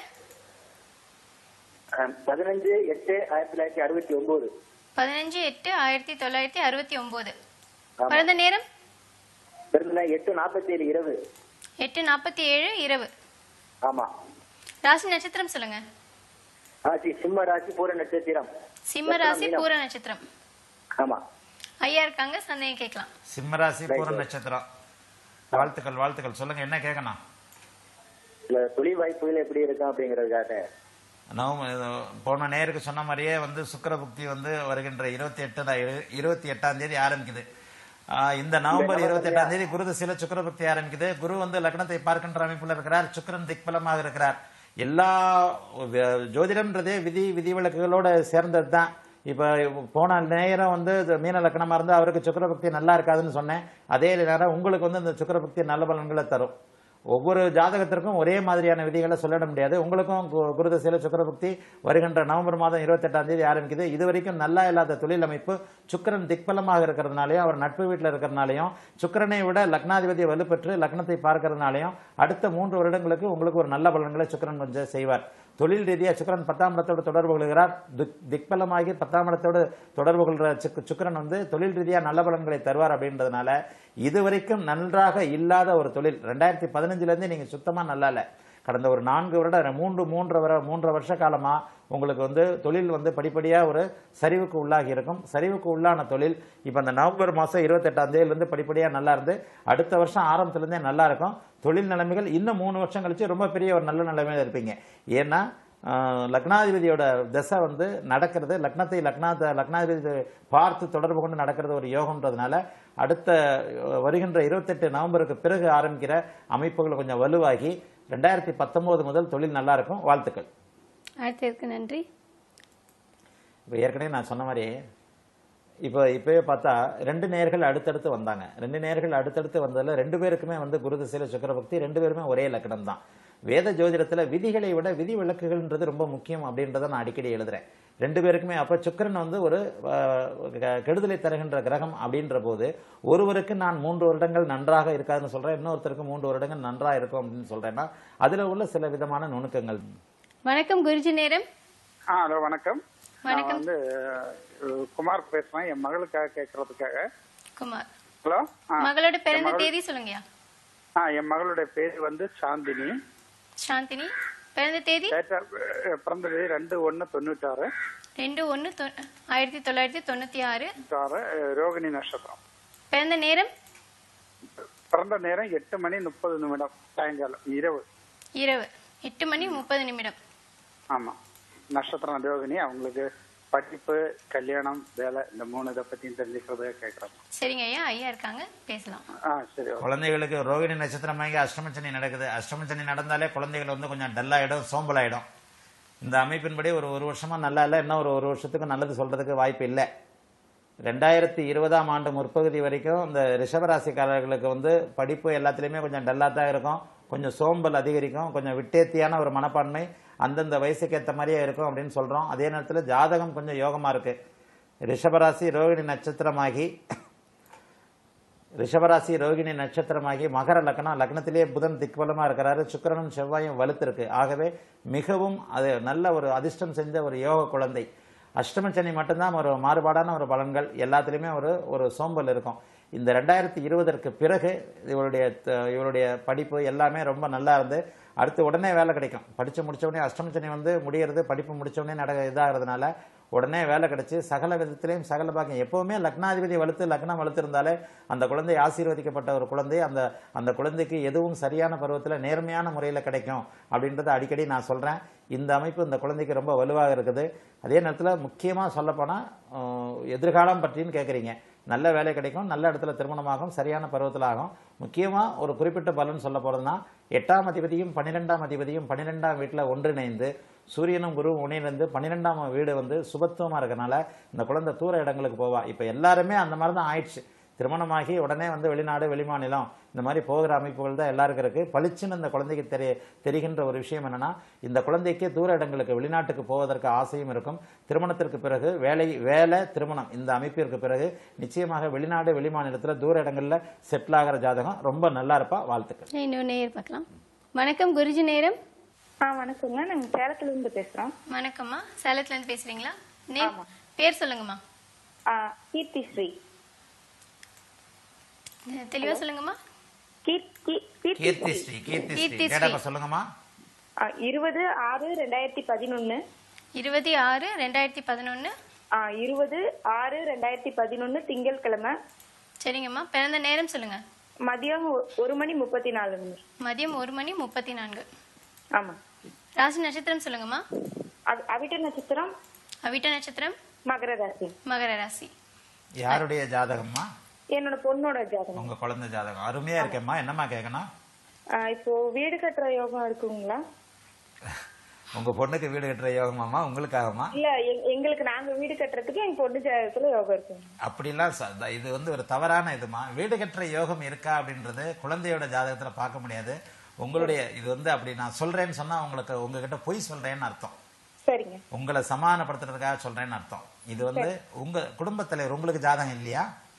அஹ், பதினஞ்சு எட்டு ஆயிரத்தி தொள்ளாயிரத்தி அறுபத்தி ஒன்பது பதினஞ்சு எட்டு ஆயிரத்தி தொள்ளாயிரத்தி அறுபத்தி ஒன்பது பிறந்த நேரம் பிறந்த எட்டு நாற்பத்தி ஏழு இரவு எட்டு நாற்பத்தி ஏழு இரவு ஆமா ராசி நட்சத்திரம் சொல்லுங்க ஆச்சி சிம்ம ராசி பூர நட்சத்திரம் சிம்ம ராசி பூர நட்சத்திரம் ஆமா ஐயா இருக்காங்க சந்தேகம் கேட்கலாம் சிம்மராசி பூர நட்சத்திரம் வாழ்த்துக்கள் வாழ்த்துக்கள் சொல்லுங்க என்ன கேட்கணும் இல்ல தொழில் வாய்ப்புகள் எப்படி இருக்கும் அப்படிங்கறதுக்காக நவம்பர் இது போன நேருக்கு சொன்ன மாதிரியே வந்து சுக்கிர புக்தி வந்து வருகின்ற இருபத்தி எட்டு இருபத்தி எட்டாம் தேதி ஆரம்பிக்குது ஆஹ் இந்த நவம்பர் இருபத்தி எட்டாம் தேதி குரு திசையில சுக்கிர புக்தி ஆரம்பிக்குது குரு வந்து லக்னத்தை பார்க்கின்ற அமைப்புல இருக்கிறார் சுக்கிரன் திக்பலமாக இருக்கிறார் எல்லா வ- ஜோதிடம்ன்றதே விதி விதிவிலக்குகளோட சேர்ந்தது தான் இப்ப போன நேரம் வந்து இது மீன லக்னமா இருந்து அவருக்கு சுக்கிர புக்தி நல்லா இருக்காதுன்னு சொன்னேன் அதே நேரம் உங்களுக்கு வந்து இந்த சுக்கிர புக்தி நல்ல பலன்களை தரும் ஒவ்வொரு ஜாதகத்திற்கும் ஒரே மாதிரியான விதிகளை சொல்லிட முடியாது உங்களுக்கும் கு- குருதசையில சுக்கரபக்தி வருகின்ற நவம்பர் மாதம் இருபத்தெட்டாம் தேதி ஆரம்பிக்குது இது வரைக்கும் நல்லா இல்லாத தொழில் அமைப்பு சுக்கிரன் திக்பலமாக இருக்கிறதுனாலையும் அவர் நட்பு வீட்டில் இருக்கிறதுனாலையும் சுக்கிரனை விட லக்னாதிபதி வலுப்பெற்று லக்னத்தை பார்க்கறதுனாலையும் அடுத்த மூன்று வருடங்களுக்கு உங்களுக்கு ஒரு நல்ல பலன்களை சுக்கிரன் கொஞ்சம் செய்வார் தொழில் ரீதியா சுக்கிரன் பத்தாம் இடத்தோடு தொடர்பு கொள்கிறார் திக்- திக்பலமாகி பத்தாம் இடத்தோடு தொடர்பு கொள்கிற சுக்- சுக்கிரன் வந்து தொழில் ரீதியா நல்ல பலன்களை தருவார் அப்படின்றதுனால இதுவரைக்கும் நன்றாக இல்லாத ஒரு தொழில் ரெண்டாயிரத்தி பதினஞ்சுல இருந்து நீங்க சுத்தமா நல்லா இல்ல கடந்த ஒரு நான்கு வருட மூன்று மூன்று வர மூன்றரை வருஷ காலமா உங்களுக்கு வந்து தொழில் வந்து படிப்படியா ஒரு சரிவுக்கு உள்ளாகி இருக்கும் சரிவுக்கு உள்ளான தொழில் இப்ப இந்த நவம்பர் மாசம் இருபத்தெட்டாம் தேதியிலிருந்து படிப்படியா நல்லா இருந்து அடுத்த வருஷம் ஆரம்பத்துல இருந்தே நல்லா இருக்கும் தொழில் நிலைமைகள் இன்னும் மூணு வருஷம் கழிச்சு ரொம்ப பெரிய ஒரு நல்ல நிலைமையில இருப்பீங்க ஏன்னா ஆஹ், லக்னாதிபதியோட தசை வந்து நடக்கிறது லக்னத்தை லக்னாத லக்னாதிபதி பார்த்து தொடர்பு கொண்டு நடக்கிறது ஒரு யோகம்ன்றதுனால அடுத்த அஹ், வருகின்ற இருபத்தெட்டு நவம்பருக்கு பிறகு ஆரம்பிக்கிற அமைப்புகள் கொஞ்சம் வலுவாகி ரெண்டாயிரத்தி பத்தொன்பது முதல் தொழில் நல்லா இருக்கும் வாழ்த்துக்கள் அடுத்ததுக்கு நன்றி இப்போ ஏற்கனவே நான் சொன்ன மாதிரி இப்போ இப்பவே பார்த்தா ரெண்டு நேர்கள் அடுத்தடுத்து வந்தாங்க ரெண்டு நேர்கள் அடுத்தடுத்து வந்ததுல ரெண்டு பேருக்குமே வந்து குருதிசையில சுக்கரபக்தி ரெண்டு பேருமே ஒரே லக்கணம் தான் வேத ஜோதிடத்துல விதிகளை விட விதி விளக்குகள்ன்றது ரொம்ப முக்கியம் அப்படின்றத நான் அடிக்கடி எழுதுறேன் ரெண்டு பேருக்குமே அப்ப சுக்கிரன் வந்து ஒரு அஹ், க- கெடுதலை தருகின்ற கிரகம் அப்படின்ற போது ஒருவருக்கு நான் மூன்று வருடங்கள் நன்றாக இருக்காதுன்னு சொல்றேன் இன்னொருத்தருக்கு மூன்று வருடங்கள் நன்றாக இருக்கும் அப்படின்னு சொல்றேன்னா அதுல உள்ள சில விதமான நுணுக்கங்கள் வணக்கம் குருஜி நேரம் ஆ ஹலோ வணக்கம் நான் வணக்கம். வந்து அஹ், குமார் பேசுறேன் என் மகளுக்காக கேட்கறதுக்காக குமார் ஹலோ ஆ மகளோட பிறந்த என் மகள்- தேதி சொல்லுங்கய்யா ஆ என் மகளுடைய பேர் வந்து சாந்தினி சாந்தினி பிறந்த தேதி டேட் ஆஃப் பிறந்த தேதி ரெண்டு ஒன்று தொண்ணூറ്റാறு ரெண்டு ஒன்று ஆயிரத்தி தொள்ளாயிரத்தி தொண்ணூத்தி ஆறு ஆறு அஹ், ரோகிணி நட்சத்திரம் பிறந்த நேரம் பிறந்த நேரம் எட்டு மணி முப்பது நிமிடம் சாயங்காலம் இரவு இரவு எட்டு மணி முப்பது நிமிடம் ஆமா நட்சத்திரம் ரோகிணி அவங்களுக்கு படிப்பு கல்யாணம் வேலை இந்த மூணு இதை பத்தியும் தெரிஞ்சுக்கிறதே கேட்கறோம் சரிங்க ஐயா ஐயா இருக்காங்க பேசலாம் ஆ சரி ஓகே. குழந்தைகளுக்கு ரோகிணி நட்சத்திரமாகி அஷ்டமச்சனி நடக்குது அஷ்டமச்சனி நடந்தாலே குழந்தைகள் வந்து கொஞ்சம் டல்லாயிடும் சோம்பலாயிடும் இந்த அமைப்பின்படி ஒரு ஒரு வருஷமா நல்லா இல்லை இன்னும் ஒரு ஒரு வருஷத்துக்கு நல்லது சொல்றதுக்கு வாய்ப்பு இல்லை ரெண்டாயிரத்தி இருபதாம் ஆண்டு முற்பகுதி வரைக்கும் இந்த ரிஷபராசிக்காரர்களுக்கு வந்து படிப்பு எல்லாத்துலேயுமே கொஞ்சம் டல்லாக தான் இருக்கும் கொஞ்சம் சோம்பல் அதிகரிக்கும் கொஞ்சம் விட்டேத்தியான ஒரு மனப்பான்மை அந்தந்த வயசுக்கு ஏற்ற மாதிரியே இருக்கும் அப்படின்னு சொல்றோம் அதே நேரத்தில் ஜாதகம் கொஞ்சம் யோகமா இருக்கு ரிஷபராசி ரோகிணி நட்சத்திரமாகி ரிஷபராசி ரோகிணி நட்சத்திரமாகி மகர லக்னம் லக்னத்திலேயே புதன் திக்பலமா இருக்கிறாரு சுக்கிரனும் செவ்வாயும் வலுத்திருக்கு ஆகவே மிகவும் அது நல்ல ஒரு அதிர்ஷ்டம் செஞ்ச ஒரு யோக குழந்தை அஷ்டம சனி மட்டும்தான் ஒரு மாறுபாடான ஒரு பலன்கள் எல்லாத்துலேயுமே ஒரு ஒரு சோம்பல் இருக்கும் இந்த ரெண்டாயிரத்தி இருபதற்கு பிறகு இவருடைய த- இவருடைய படிப்பு எல்லாமே ரொம்ப நல்லா இருந்து அடுத்து உடனே வேலை கிடைக்கும் படிச்சு முடிச்ச உடனே அஷ்டம சனி வந்து முடியறது படிப்பு முடிச்ச உடனே நட இதாகிறதுனால உடனே வேலை கிடைச்சு சகல விதத்திலையும் சகல பாக்கியம் எப்பவுமே லக்னாதிபதி வலுத்து லக்னம் வலுத்து இருந்தாலே அந்த குழந்தை ஆசீர்வதிக்கப்பட்ட ஒரு குழந்தை அந்த அந்த குழந்தைக்கு எதுவும் சரியான பருவத்தில் நேர்மையான முறையில் கிடைக்கும் அப்படின்றத அடிக்கடி நான் சொல்றேன் இந்த அமைப்பு இந்த குழந்தைக்கு ரொம்ப வலுவாக இருக்குது அதே நேரத்தில் முக்கியமாக சொல்லப்போனால் எதிர்காலம் பற்றின்னு கேட்குறீங்க நல்ல வேலை கிடைக்கும் நல்ல இடத்துல திருமணமாகும் சரியான பருவத்தில் ஆகும் முக்கியமாக ஒரு குறிப்பிட்ட பலன் சொல்ல போகிறதுனா எட்டாம் அதிபதியும் பன்னிரெண்டாம் அதிபதியும் பன்னிரெண்டாம் வீட்டில் ஒன்றிணைந்து சூரியனும் குருவும் இணைந்து பன்னிரெண்டாம் வீடு வந்து சுபத்துவமாக இருக்கறனால இந்த குழந்தை தூர இடங்களுக்கு போவா இப்போ எல்லாருமே அந்த மாதிரி தான் ஆயிடுச்சு திருமணமாகி உடனே வந்து வெளிநாடு வெளிமாநிலம் இந்த மாதிரி போகிற அமைப்புகள் தான் எல்லாருக்கும் இருக்கு பளிச்சுன்னு இந்த குழந்தைக்கு தெரிய தெரிகின்ற ஒரு விஷயம் என்னன்னா இந்த குழந்தைக்கு தூர இடங்களுக்கு வெளிநாட்டுக்கு போவதற்கு ஆசையும் இருக்கும் திருமணத்திற்கு பிறகு வேலை வேலை திருமணம் இந்த அமைப்பிற்கு பிறகு நிச்சயமாக வெளிநாடு வெளிமாநிலத்தில் தூர இடங்கள்ல செட்டில் ஆகிற ஜாதகம் ரொம்ப நல்லா இருப்பா வாழ்த்துக்கள் இன்னொரு நேயர் பார்க்கலாம் வணக்கம் குருஜி நேரம் ஆ வணக்கங்க நாங்க சேலத்துல இருந்து பேசுறோம் வணக்கம்மா சேலத்துல இருந்து பேசுறீங்களா நேம் பேர் சொல்லுங்கம்மா ஆ, கீர்த்தி ஸ்ரீ அஹ் தெளிவா சொல்லுங்கம்மா கீர்- கீ- கீர்த்தி கீர்த்தி ஸ்ரீ ஸ்ரீ கீர்த்தி ஸ்ரீ கீர்த்தி டேட்டா ஸ்ரீ. சொல்லுங்கம்மா ஆ, இருபது ஆறு ரெண்டாயிரத்தி பதினொன்னு இருபது ஆறு ரெண்டாயிரத்தி பதினொன்னு ஆ, இருபது ஆறு ரெண்டாயிரத்தி பதினொன்னு திங்கட்கிழமை சரிங்கம்மா பிறந்த நேரம் சொல்லுங்க மதியம் ஒ- ஒரு மணி முப்பத்தி நாலு நிமிஷம் மதியம் ஒரு மணி முப்பத்தி நான்கு ஆமா ராசி நட்சத்திரம் சொல்லுங்கம்மா அ- அவிட்ட நட்சத்திரம் அவிட்ட நட்சத்திரம் மகர ராசி மகர ராசி யாருடைய ஜாதகம்மா என்னோட பொண்ணோட ஜாதகம் உங்க குழந்தை ஜாதகம் அருமையா இருக்கேம்மா என்னம்மா கேட்கணும் ஆ, இப்போ வீடு கட்டுற யோகம் இருக்குங்களா உங்க பொண்ணுக்கு வீடு கட்டுற யோகமாம்மா உங்களுக்காகமா இல்ல எ- எங்களுக்கு நாங்க வீடு கட்டுறதுக்கு எங்க பொண்ணு ஜாதகத்துல யோகம் இருக்குங்க அப்படிலாம் ச- த- இது வந்து ஒரு தவறான இதுமா வீடு கட்டுற யோகம் இருக்கா அப்படின்றது குழந்தையோட ஜாதகத்துல பார்க்க முடியாது உங்களுடைய இது வந்து அப்படி நான் சொல்றேன்னு சொன்னா உங்களுக்கு உங்ககிட்ட பொய் சொல்றேன்னு அர்த்தம் சரிங்க உங்களை சமாதானப்படுத்துறதுக்காக சொல்றேன்னு அர்த்தம் இது வந்து உங்க குடும்பத் தலைவர் உங்களுக்கு ஜாதகம் இல்லையா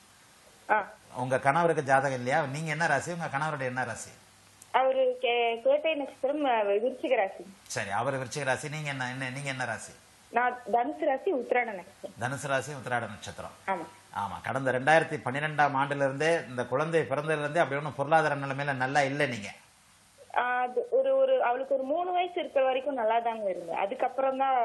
ஆ உங்க கணவருக்கு ஜாதகம் இல்லையா நீங்க என்ன ராசி உங்க கணவருடைய என்ன ராசி அவரு கே- கேட்டை நட்சத்திரம் அ, விருச்சிக ராசி சரி அவர் விருச்சிக ராசி நீங்க என்ன என்ன நீங்க என்ன ராசி நான் தனுசு ராசி உத்திராட நட்சத்திரம் தனுசு ராசி உத்திராட நட்சத்திரம் ஆமா ஆமா கடந்த ரெண்டாயிரத்தி பன்னிரெண்டாம் ஆண்டுல இருந்தே இந்த குழந்தை பிறந்ததுல இருந்தே அப்படி ஒன்றும் பொருளாதார நிலைமையில நல்லா இல்லை நீங்க ஆ, அது ஒரு ஒரு அவளுக்கு ஒரு மூணு வயசு இருக்கிற வரைக்கும் நல்லா தாங்க இருந்தது அதுக்கப்புறம் தான்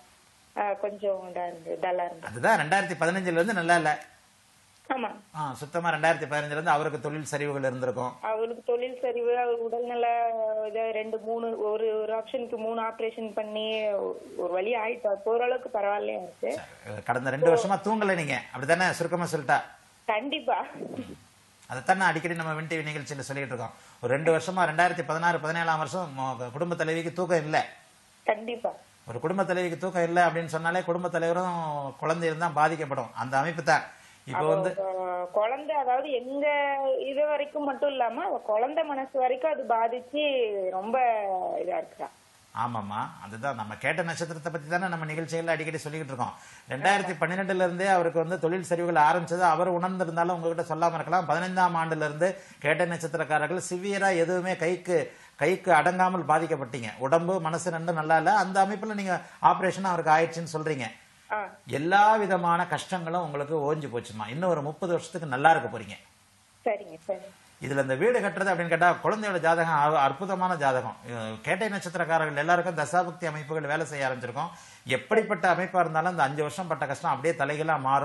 கொஞ்சம் இதா இருந்தது டல்லா இருந்தது அதுதான் ரெண்டாயிரத்தி பதினஞ்சுல இருந்து நல்லா இல்ல ஆமா ஆ, சுத்தமா ரெண்டாயிரத்தி பதினஞ்சுல இருந்து அவருக்கு தொழில் சரிவுகள் இருந்திருக்கும் அவளுக்கு தொழில் சரிவு அவள் உடல்நல இத ரெண்டு மூணு ஒரு ஒரு ஆப்ஷனுக்கு மூணு ஆபரேஷன் பண்ணி ஒரு வழி ஆயிட்டா இப்ப ஓரளவுக்கு பரவாயில்லையா இருக்கு கடந்த ரெண்டு வருஷமா தூங்கல நீங்க அப்படித்தானே சுருக்கமா சொல்லிட்டா கண்டிப்பா அதைத்தான் அடிக்கடி நம்ம வின் டிவி நிகழ்ச்சியில சொல்லிட்டு இருக்கோம் ஒரு ரெண்டு வருஷமா ரெண்டாயிரத்தி பதினாறு பதினேழாம் வருஷம் மொ- குடும்ப தலைவிக்கு தூக்கம் இல்லை கண்டிப்பா ஒரு குடும்ப தலைவிக்கு தூக்கம் இல்லை அப்படின்னு சொன்னாலே குடும்ப தலைவரும் குழந்தையும் தான் பாதிக்கப்படும் அந்த அமைப்பு தான் இப்போ வந்து அவ குழந்தை அதாவது எங்க இது வரைக்கும் மட்டும் இல்லாம அவ குழந்தை மனசு வரைக்கும் அது பாதிச்சு ரொம்ப இதா இருக்கா ஆமாம்மா அதுதான் நம்ம கேட்ட நட்சத்திரத்தை பத்தி தானே நம்ம நிகழ்ச்சிகள்ல அடிக்கடி சொல்லிக்கிட்டு இருக்கோம் ரெண்டாயிரத்தி பன்னிரெண்டுல இருந்தே அவருக்கு வந்து தொழில் சரிவுகள் ஆரம்பிச்சது அவர் உணர்ந்திருந்தாலும் உங்ககிட்ட சொல்லாம இருக்கலாம் பதினைந்தாம் ஆண்டுல இருந்து கேட்ட நட்சத்திரக்காரர்கள் சிவியரா எதுவுமே கைக்கு கைக்கு அடங்காமல் பாதிக்கப்பட்டீங்க உடம்பு மனசு ரெண்டும் நல்லா இல்ல அந்த அமைப்புல நீங்க ஆபரேஷன் அவருக்கு ஆயிடுச்சுன்னு சொல்றீங்க ஆ எல்லா விதமான கஷ்டங்களும் உங்களுக்கு ஓஞ்சு போச்சுமா இன்னும் ஒரு முப்பது வருஷத்துக்கு நல்லா இருக்க போறீங்க சரிங்க சரி இதுல இந்த வீடு கட்டுறது அப்படின்னு கேட்டா குழந்தையோட ஜாதகம் அ- அற்புதமான ஜாதகம் அஹ் கேட்டை நட்சத்திரக்காரர்கள் எல்லாருக்கும் தசாபக்தி அமைப்புகள் வேலை செய்ய ஆரம்பிச்சிருக்கோம் எப்படிப்பட்ட அமைப்பா இருந்தாலும் இந்த அஞ்சு வருஷம் பட்ட கஷ்டம் அப்படியே தலைகளா மாறும்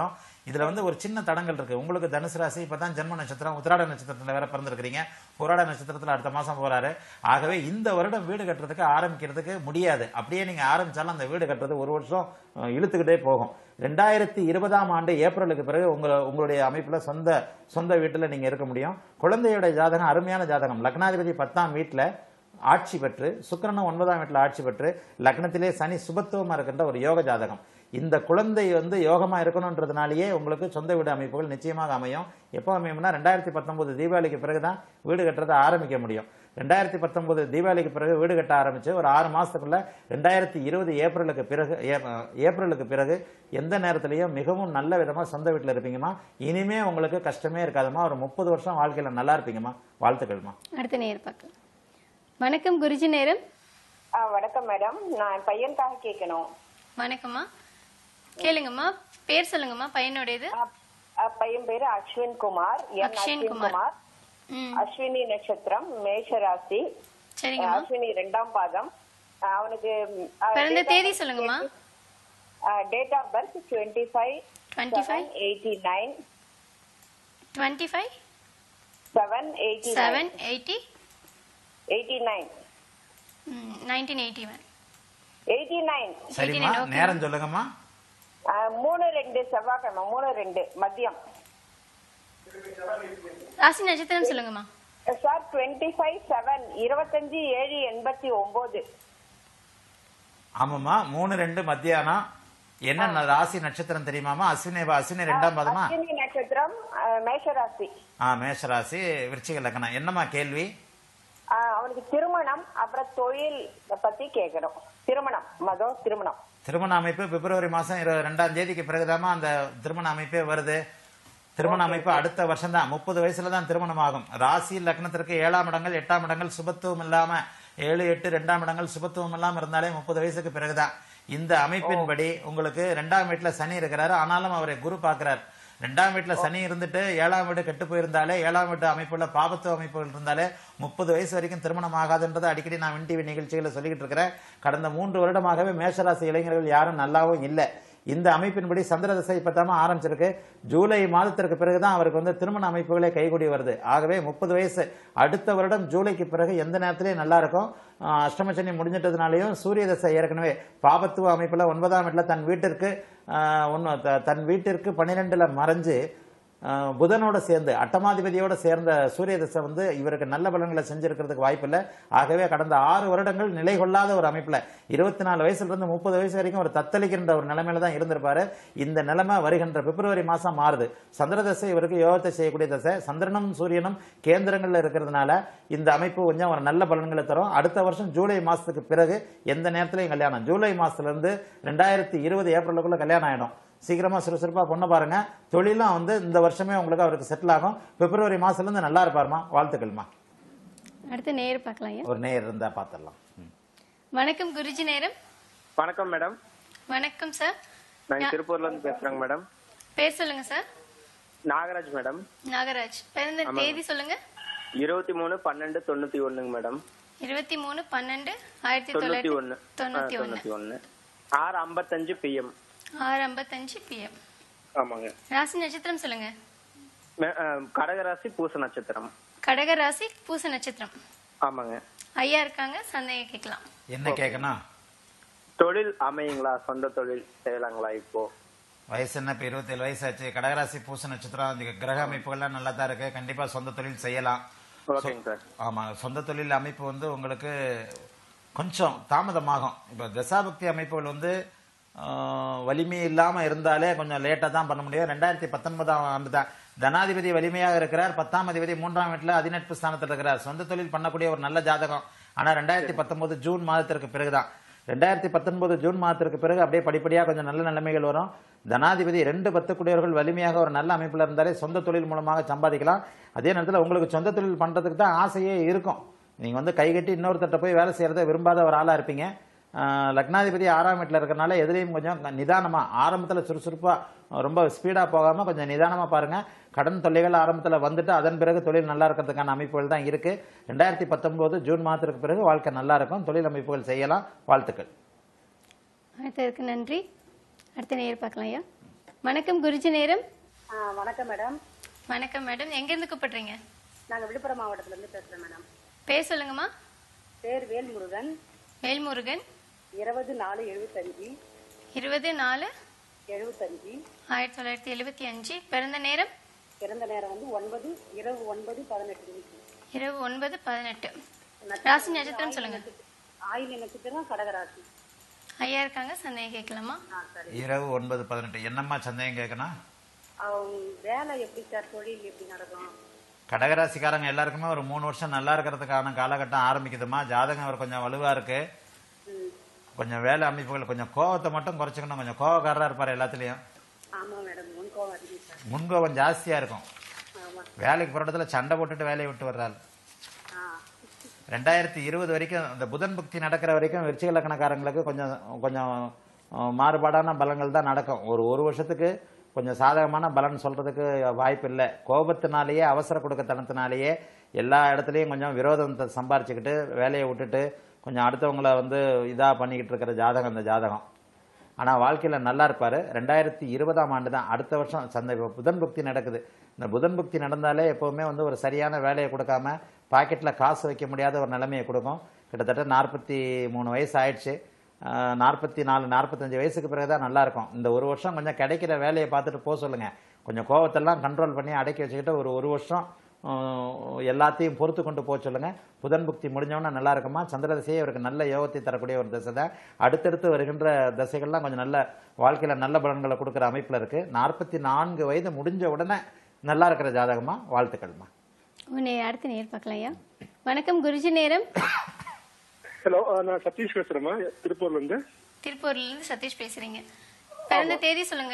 இதுல வந்து ஒரு சின்ன தடங்கள் இருக்கு உங்களுக்கு தனுசு ராசி இப்பதான் ஜென்ம நட்சத்திரம் உத்திராட நட்சத்திரத்துல வேற பிறந்திருக்கிறீங்க புராட நட்சத்திரத்துல அடுத்த மாசம் போறாரு ஆகவே இந்த வருடம் வீடு கட்டுறதுக்கு ஆரம்பிக்கிறதுக்கு முடியாது அப்படியே நீங்க ஆரம்பிச்சாலும் அந்த வீடு கட்டுறது ஒரு வருஷம் அஹ், இழுத்துக்கிட்டே போகும் ரெண்டாயிரத்தி இருபதாம் ஆண்டு ஏப்ரலுக்கு பிறகு உங்க உங்களுடைய அமைப்புல சொந்த சொந்த வீட்டுல நீங்க இருக்க முடியும் குழந்தையோட ஜாதகம் அருமையான ஜாதகம் லக்னாதிபதி பத்தாம் வீட்டுல ஆட்சி பெற்று சுக்கிரனும் ஒன்பதாம் வீட்டில் ஆட்சி பெற்று லக்னத்திலே சனி சுபத்துவமா இருக்கின்ற ஒரு யோக ஜாதகம் இந்த குழந்தை வந்து யோகமா இருக்கணுன்றதுனாலேயே உங்களுக்கு சொந்த வீடு அமைப்புகள் நிச்சயமாக அமையும் எப்போ அமையும்னா ரெண்டாயிரத்தி பத்தொன்பது தீபாவளிக்கு பிறகுதான் வீடு கட்டுறதை ஆரம்பிக்க முடியும் ரெண்டாயிரத்தி பத்தொன்பது தீபாவளிக்கு பிறகு வீடு கட்ட ஆரம்பிச்சு ஒரு ஆறு மாசத்துக்குள்ள ரெண்டாயிரத்தி இருபது ஏப்ரலுக்கு பிறகு ஏ- ஏப்ரலுக்கு பிறகு எந்த நேரத்திலையும் மிகவும் நல்ல விதமா சொந்த வீட்டில் இருப்பீங்கம்மா இனிமே உங்களுக்கு கஷ்டமே இருக்காதும்மா ஒரு முப்பது வருஷம் வாழ்க்கையில நல்லா இருப்பீங்கம்மா வாழ்த்துக்கள்மா அடுத்த நேர் பார்க்கலாம் வணக்கம் குருஜி நேரம் ஆ, வணக்கம் மேடம் நான் என் பையனுக்காக கேட்கணும் வணக்கம்மா கேளுங்கம்மா பேர் சொல்லுங்கம்மா பையனுடையது ஆ, ஆ, பையன் பேரு அஸ்வின் குமார் என் அக்ஷயன் அஸ்வின் குமார். குமார் ம் அஸ்வினி நட்சத்திரம் மேஷ ராசி சரிங்கம்மா அஸ்வினி ரெண்டாம் பாதம் ஆ, அவனுக்கு பிறந்த தேதி சொல்லுங்கம்மா date of birth twenty five 25 eighty nine twenty five seven eighty seven eighty eighty nine nineteen eighty one eighty nine சரிம்மா okay. நேரம் சொல்லுங்கம்மா மூணு ரெண்டு செவ்வாய்க்கிழமை மூணு ரெண்டு மதியம் ராசி நட்சத்திரம் சொல்லுங்கம்மா சார் டுவெண்ட்டி ஃபைவ் செவன் இருபத்தஞ்சு ஏழு எண்பத்தி ஒன்பது ஆமாம்மா மூணு ரெண்டு மத்தியானம் என்ன ந- ராசி நட்சத்திரம் தெரியுமாமா அஸ்வினி அஸ்வினி ரெண்டாம் பாதமா அஸ்வினி நட்சத்திரம் அஹ், மேஷராசி ஆ மேஷ ராசி விருச்சிக லக்னம் என்னம்மா கேள்வி அஹ், அவனுக்கு திருமணம் அப்புறம் தொழில் பத்தி கேட்கணும் திருமணம் மதம் திருமணம் திருமண அமைப்பு பிப்ரவரி மாசம் இரு ரெண்டாம் தேதிக்கு பிறகுதாம்மா அந்த திருமண அமைப்பே வருது திருமண அமைப்பு அடுத்த வருஷம் தான் முப்பது வயசுல தான் திருமணம் ஆகும் ராசி லக்னத்திற்கு ஏழாம் இடங்கள் எட்டாம் இடங்கள் சுபத்துவம் இல்லாம ஏழு எட்டு ரெண்டாம் இடங்கள் சுபத்துவம் இல்லாம இருந்தாலே முப்பது வயசுக்கு பிறகுதான் இந்த அமைப்பின்படி உங்களுக்கு ரெண்டாம் வீட்டுல சனி இருக்கிறாரு ஆனாலும் அவரை குரு பார்க்கிறார் ரெண்டாம் வீட்டுல சனி இருந்துட்டு ஏழாம் வீடு கெட்டு போயிருந்தாலே ஏழாம் வீட்டு அமைப்புள்ள பாபத்துவ அமைப்புகள் இருந்தாலே முப்பது வயசு வரைக்கும் திருமணம் ஆகாதுன்றதை அடிக்கடி நான் வின் டிவி நிகழ்ச்சிகளை சொல்லிக்கிட்டு இருக்கிறேன் கடந்த மூன்று வருடமாகவே மேஷராசி இளைஞர்கள் யாரும் நல்லாவும் இல்லை இந்த அமைப்பின்படி சந்திர தசை இப்பதாம ஆரம்பிச்சிருக்கு ஜூலை மாதத்திற்கு பிறகுதான் அவருக்கு வந்து திருமண அமைப்புகளே கைகூடி வருது ஆகவே முப்பது வயசு அடுத்த வருடம் ஜூலைக்கு பிறகு எந்த நேரத்திலையும் நல்லா இருக்கும் ஆஹ் அஷ்டம சனி முடிஞ்சிட்டதுனாலையும் சூரிய தசை ஏற்கனவே பாபத்துவ அமைப்புல ஒன்பதாம் இடத்துல தன் வீட்டிற்கு ஆஹ் ஒன்னு த- தன் வீட்டிற்கு பன்னிரெண்டுல மறைஞ்சு ஆஹ் புதனோட சேர்ந்து அட்டமாதிபதியோட சேர்ந்த சூரிய தசை வந்து இவருக்கு நல்ல பலன்களை செஞ்சிருக்கிறதுக்கு வாய்ப்பில்லை ஆகவே கடந்த ஆறு வருடங்கள் நிலை கொள்ளாத ஒரு அமைப்புல இருபத்தி நாலு வயசுல இருந்து முப்பது வயசு வரைக்கும் ஒரு தத்தளிக்கின்ற ஒரு நிலைமையில தான் இருந்திருப்பாரு இந்த நிலைமை வருகின்ற பிப்ரவரி மாசம் மாறுது சந்திர தசை இவருக்கு யோகத்தை செய்யக்கூடிய தசை சந்திரனும் சூரியனும் கேந்திரங்கள்ல இருக்கிறதுனால இந்த அமைப்பு கொஞ்சம் ஒரு நல்ல பலன்களை தரும் அடுத்த வருஷம் ஜூலை மாசத்துக்கு பிறகு எந்த நேரத்திலையும் கல்யாணம் ஜூலை மாசத்துல இருந்து ரெண்டாயிரத்தி இருபது ஏப்ரலுக்குள்ள கல்யாணம் ஆயிடும் சீக்கிரமா சுறுசுறுப்பா பொண்ணு பாருங்க தொழிலும் வந்து இந்த வருஷமே உங்களுக்கு அவருக்கு செட்டில் ஆகும் பிப்ரவரி மாசத்துல இருந்து நல்லா இருப்பாருமா வாழ்த்துக்கள்மா அடுத்து நேர் பார்க்கலாம் ஐயா ஒரு நேர் இருந்தா பாத்திரலாம் வணக்கம் குருஜி நேரம் வணக்கம் மேடம் வணக்கம் சார் நாங்க திருப்பூர்ல இருந்து பேசுறேங்க மேடம் பேர் சொல்லுங்க சார் நாகராஜ் மேடம் நாகராஜ் பிறந்த தேதி சொல்லுங்க இருபத்தி மூணு பன்னெண்டு தொண்ணூத்தி ஒண்ணுங்க மேடம் இருபத்தி மூணு பன்னெண்டு ஆயிரத்தி தொண்ணூத்தி ஒண்ணு தொள்ளாயிரத்தி தொண்ணூத்தி ஒண்ணு தொண்ணூத்தி ஒண்ணு ஆறு ஐம்பத்தஞ்சு பிஎம் ஆறு ஐம்பத்தஞ்சு பிஎம் ஆமாங்க ராசி நட்சத்திரம் சொல்லுங்க மே- அஹ், கடகராசி பூச நட்சத்திரம் கடக ராசி பூச நட்சத்திரம் ஆமாங்க ஐயா இருக்காங்க சந்தேகம் கேட்கலாம் என்ன கேட்கணும் தொழில் அமையுங்களா சொந்த தொழில் செய்யலாங்களா இப்போ வயசு என்ன இப்ப இருபத்தேழு வயசாச்சு கடகராசி பூச நட்சத்திரம் இந்த கிரக அமைப்புகள்லாம் நல்லா தான் இருக்கு கண்டிப்பா சொந்த தொழில் செய்யலாம் ஓகேங்க சார் ஆமா சொந்த தொழில் அமைப்பு வந்து உங்களுக்கு கொஞ்சம் தாமதமாகும் இப்போ தசாபக்தி அமைப்புகள் வந்து ஆஹ், வலிமை இல்லாம இருந்தாலே கொஞ்சம் லேட்டா தான் பண்ண முடியும் ரெண்டாயிரத்தி பத்தொன்பதாம் ஆண்டு தான் தனாதிபதி வலிமையாக இருக்கிறார் பத்தாம் அதிபதி மூன்றாம் வீட்டுல அதிநட்பு ஸ்தானத்தில் இருக்கிறார் சொந்த தொழில் பண்ணக்கூடிய ஒரு நல்ல ஜாதகம் ஆனா ரெண்டாயிரத்தி பத்தொன்பது ஜூன் மாதத்திற்கு பிறகுதான் ரெண்டாயிரத்தி பத்தொன்பது ஜூன் மாதத்திற்கு பிறகு அப்படியே படிப்படியாக கொஞ்சம் நல்ல நிலைமைகள் வரும் தனாதிபதி ரெண்டு பத்துக்குடியவர்கள் வலிமையாக ஒரு நல்ல அமைப்பில் இருந்தாலே சொந்த தொழில் மூலமாக சம்பாதிக்கலாம் அதே நேரத்தில் உங்களுக்கு சொந்த தொழில் பண்றதுக்கு தான் ஆசையே இருக்கும் நீங்க வந்து கைகட்டி இன்னொருத்தட்ட போய் வேலை செய்யறதை விரும்பாத ஒரு ஆளா இருப்பீங்க ஆஹ் லக்னாதிபதி ஆறாம் வீட்டில் இருக்கறனால எதுலேயும் கொஞ்சம் நிதானமா ஆரம்பத்தில் சுறுசுறுப்பா ரொம்ப ஸ்பீடா போகாம கொஞ்சம் நிதானமா பாருங்க கடன் தொல்லைகள் ஆரம்பத்தில் வந்துட்டு அதன் பிறகு தொழில் நல்லா இருக்கிறதுக்கான அமைப்புகள் தான் இருக்கு ரெண்டாயிரத்தி பத்தொன்பது ஜூன் மாதத்திற்கு பிறகு வாழ்க்கை நல்லா இருக்கும் தொழில் அமைப்புகள் செய்யலாம் வாழ்த்துக்கள் அடுத்ததுக்கு நன்றி அடுத்த நேர் பார்க்கலாம் ஐயா வணக்கம் குருஜி நேரம் வணக்கம் மேடம் வணக்கம் மேடம் எங்கேருந்து கூப்பிடுறீங்க நாங்க விழுப்புரம் மாவட்டத்துல இருந்து பேசுறோம் மேடம் பேர் சொல்லுங்கம்மா பேர் வேல்முருகன் வேல்முருகன் இருபது நாலு எழுபத்தஞ்சு இருபது நாலு எழுபத்தஞ்சு ஆயிரத்தி தொள்ளாயிரத்தி எழுபத்தி அஞ்சு பிறந்த நேரம் பிறந்த நேரம் வந்து ஒன்பது இரவு ஒன்பது பதினெட்டு மணிக்கு இரவு ஒன்பது பதினெட்டு ராசி நட்சத்திரம் சொல்லுங்க ஆயில நட்சத்திரம் கடகராசி ஐயா இருக்காங்க சந்தேகம் கேட்கலாமா இரவு ஒன்பது பதினெட்டு என்னம்மா சந்தேகம் கேட்கணும் அவங்க வேலை எப்படி சார் தொழில் எப்படி நடக்கும் கடகராசிக்காரங்க எல்லாருக்குமே ஒரு மூணு வருஷம் நல்லா இருக்கிறதுக்கான காலகட்டம் ஆரம்பிக்குதுமா ஜாதகம் அவர் கொஞ்சம் வலுவா இருக்கு கொஞ்சம் வேலை அமைப்புகள் கொஞ்சம் கோவத்தை மட்டும் குறைச்சிக்கணும் கொஞ்சம் கோவக்காரரா இருப்பார் எல்லாத்துலயும் ஆமா மேடம் முன்கோவம் அதிகம் சார் முன்கோபம் ஜாஸ்தியா இருக்கும் ஆமா வேலைக்கு போற இடத்துல சண்டை போட்டுட்டு வேலையை விட்டு வர்றாரு ஆ ரெண்டாயிரத்தி இருபது வரைக்கும் இந்த புதன் புக்தி நடக்கிற வரைக்கும் விருச்சிக லக்கணக்காரங்களுக்கு கொஞ்சம் கொஞ்சம் அஹ், மாறுபாடான பலன்கள் தான் நடக்கும் ஒரு ஒரு வருஷத்துக்கு கொஞ்சம் சாதகமான பலன் சொல்றதுக்கு வாய்ப்பு இல்லை கோபத்தினாலேயே அவசர கொடுக்கத்தனத்தினாலேயே எல்லா இடத்துலையும் கொஞ்சம் விரோதத்தை சம்பாரிச்சுக்கிட்டு வேலையை விட்டுட்டு கொஞ்சம் அடுத்தவங்கள வந்து இதாக பண்ணிக்கிட்டு இருக்கிற ஜாதகம் இந்த ஜாதகம் ஆனால் வாழ்க்கையில் நல்லா இருப்பார் ரெண்டாயிரத்தி இருபதாம் ஆண்டு தான் அடுத்த வருஷம் சந்தை இப்போ புதன் புக்தி நடக்குது இந்த புதன் புக்தி நடந்தாலே எப்போவுமே வந்து ஒரு சரியான வேலையை கொடுக்காம பாக்கெட்டில் காசு வைக்க முடியாத ஒரு நிலைமையை கொடுக்கும் கிட்டத்தட்ட நாற்பத்தி மூணு வயசு ஆயிடுச்சு நாற்பத்தி நாலு நாற்பத்தஞ்சு வயசுக்கு பிறகு தான் நல்லா இருக்கும் இந்த ஒரு வருஷம் கொஞ்சம் கிடைக்கிற வேலையை பார்த்துட்டு போக சொல்லுங்க கொஞ்சம் கோவத்தெல்லாம் கண்ட்ரோல் பண்ணி அடக்கி வச்சுக்கிட்டு ஒரு ஒரு வருஷம் ஆஹ், எல்லாத்தையும் பொறுத்து கொண்டு போக சொல்லுங்க புதன் புக்தி முடிஞ்சவொன்னே நல்லா இருக்குமா சந்திரதசையே இவருக்கு நல்ல யோகத்தை தரக்கூடிய ஒரு தசை தான் அடுத்தடுத்து வருகின்ற தசைகள்லாம் கொஞ்சம் நல்ல வாழ்க்கையில நல்ல பலன்களை கொடுக்குற அமைப்புல இருக்கு நாற்பத்தி நான்கு வயது முடிஞ்ச உடனே நல்லா இருக்கிற ஜாதகமா வாழ்த்துக்கள்மா உன்னை அடுத்த நேர் பார்க்கலாம் ஐயா வணக்கம் குருஜி நேரம் ஹலோ நான் சதீஷ் பேசுறேம்மா திருப்பூர்ல இருந்து திருப்பூர்ல இருந்து சதீஷ் பேசுறீங்க பிறந்த தேதி சொல்லுங்க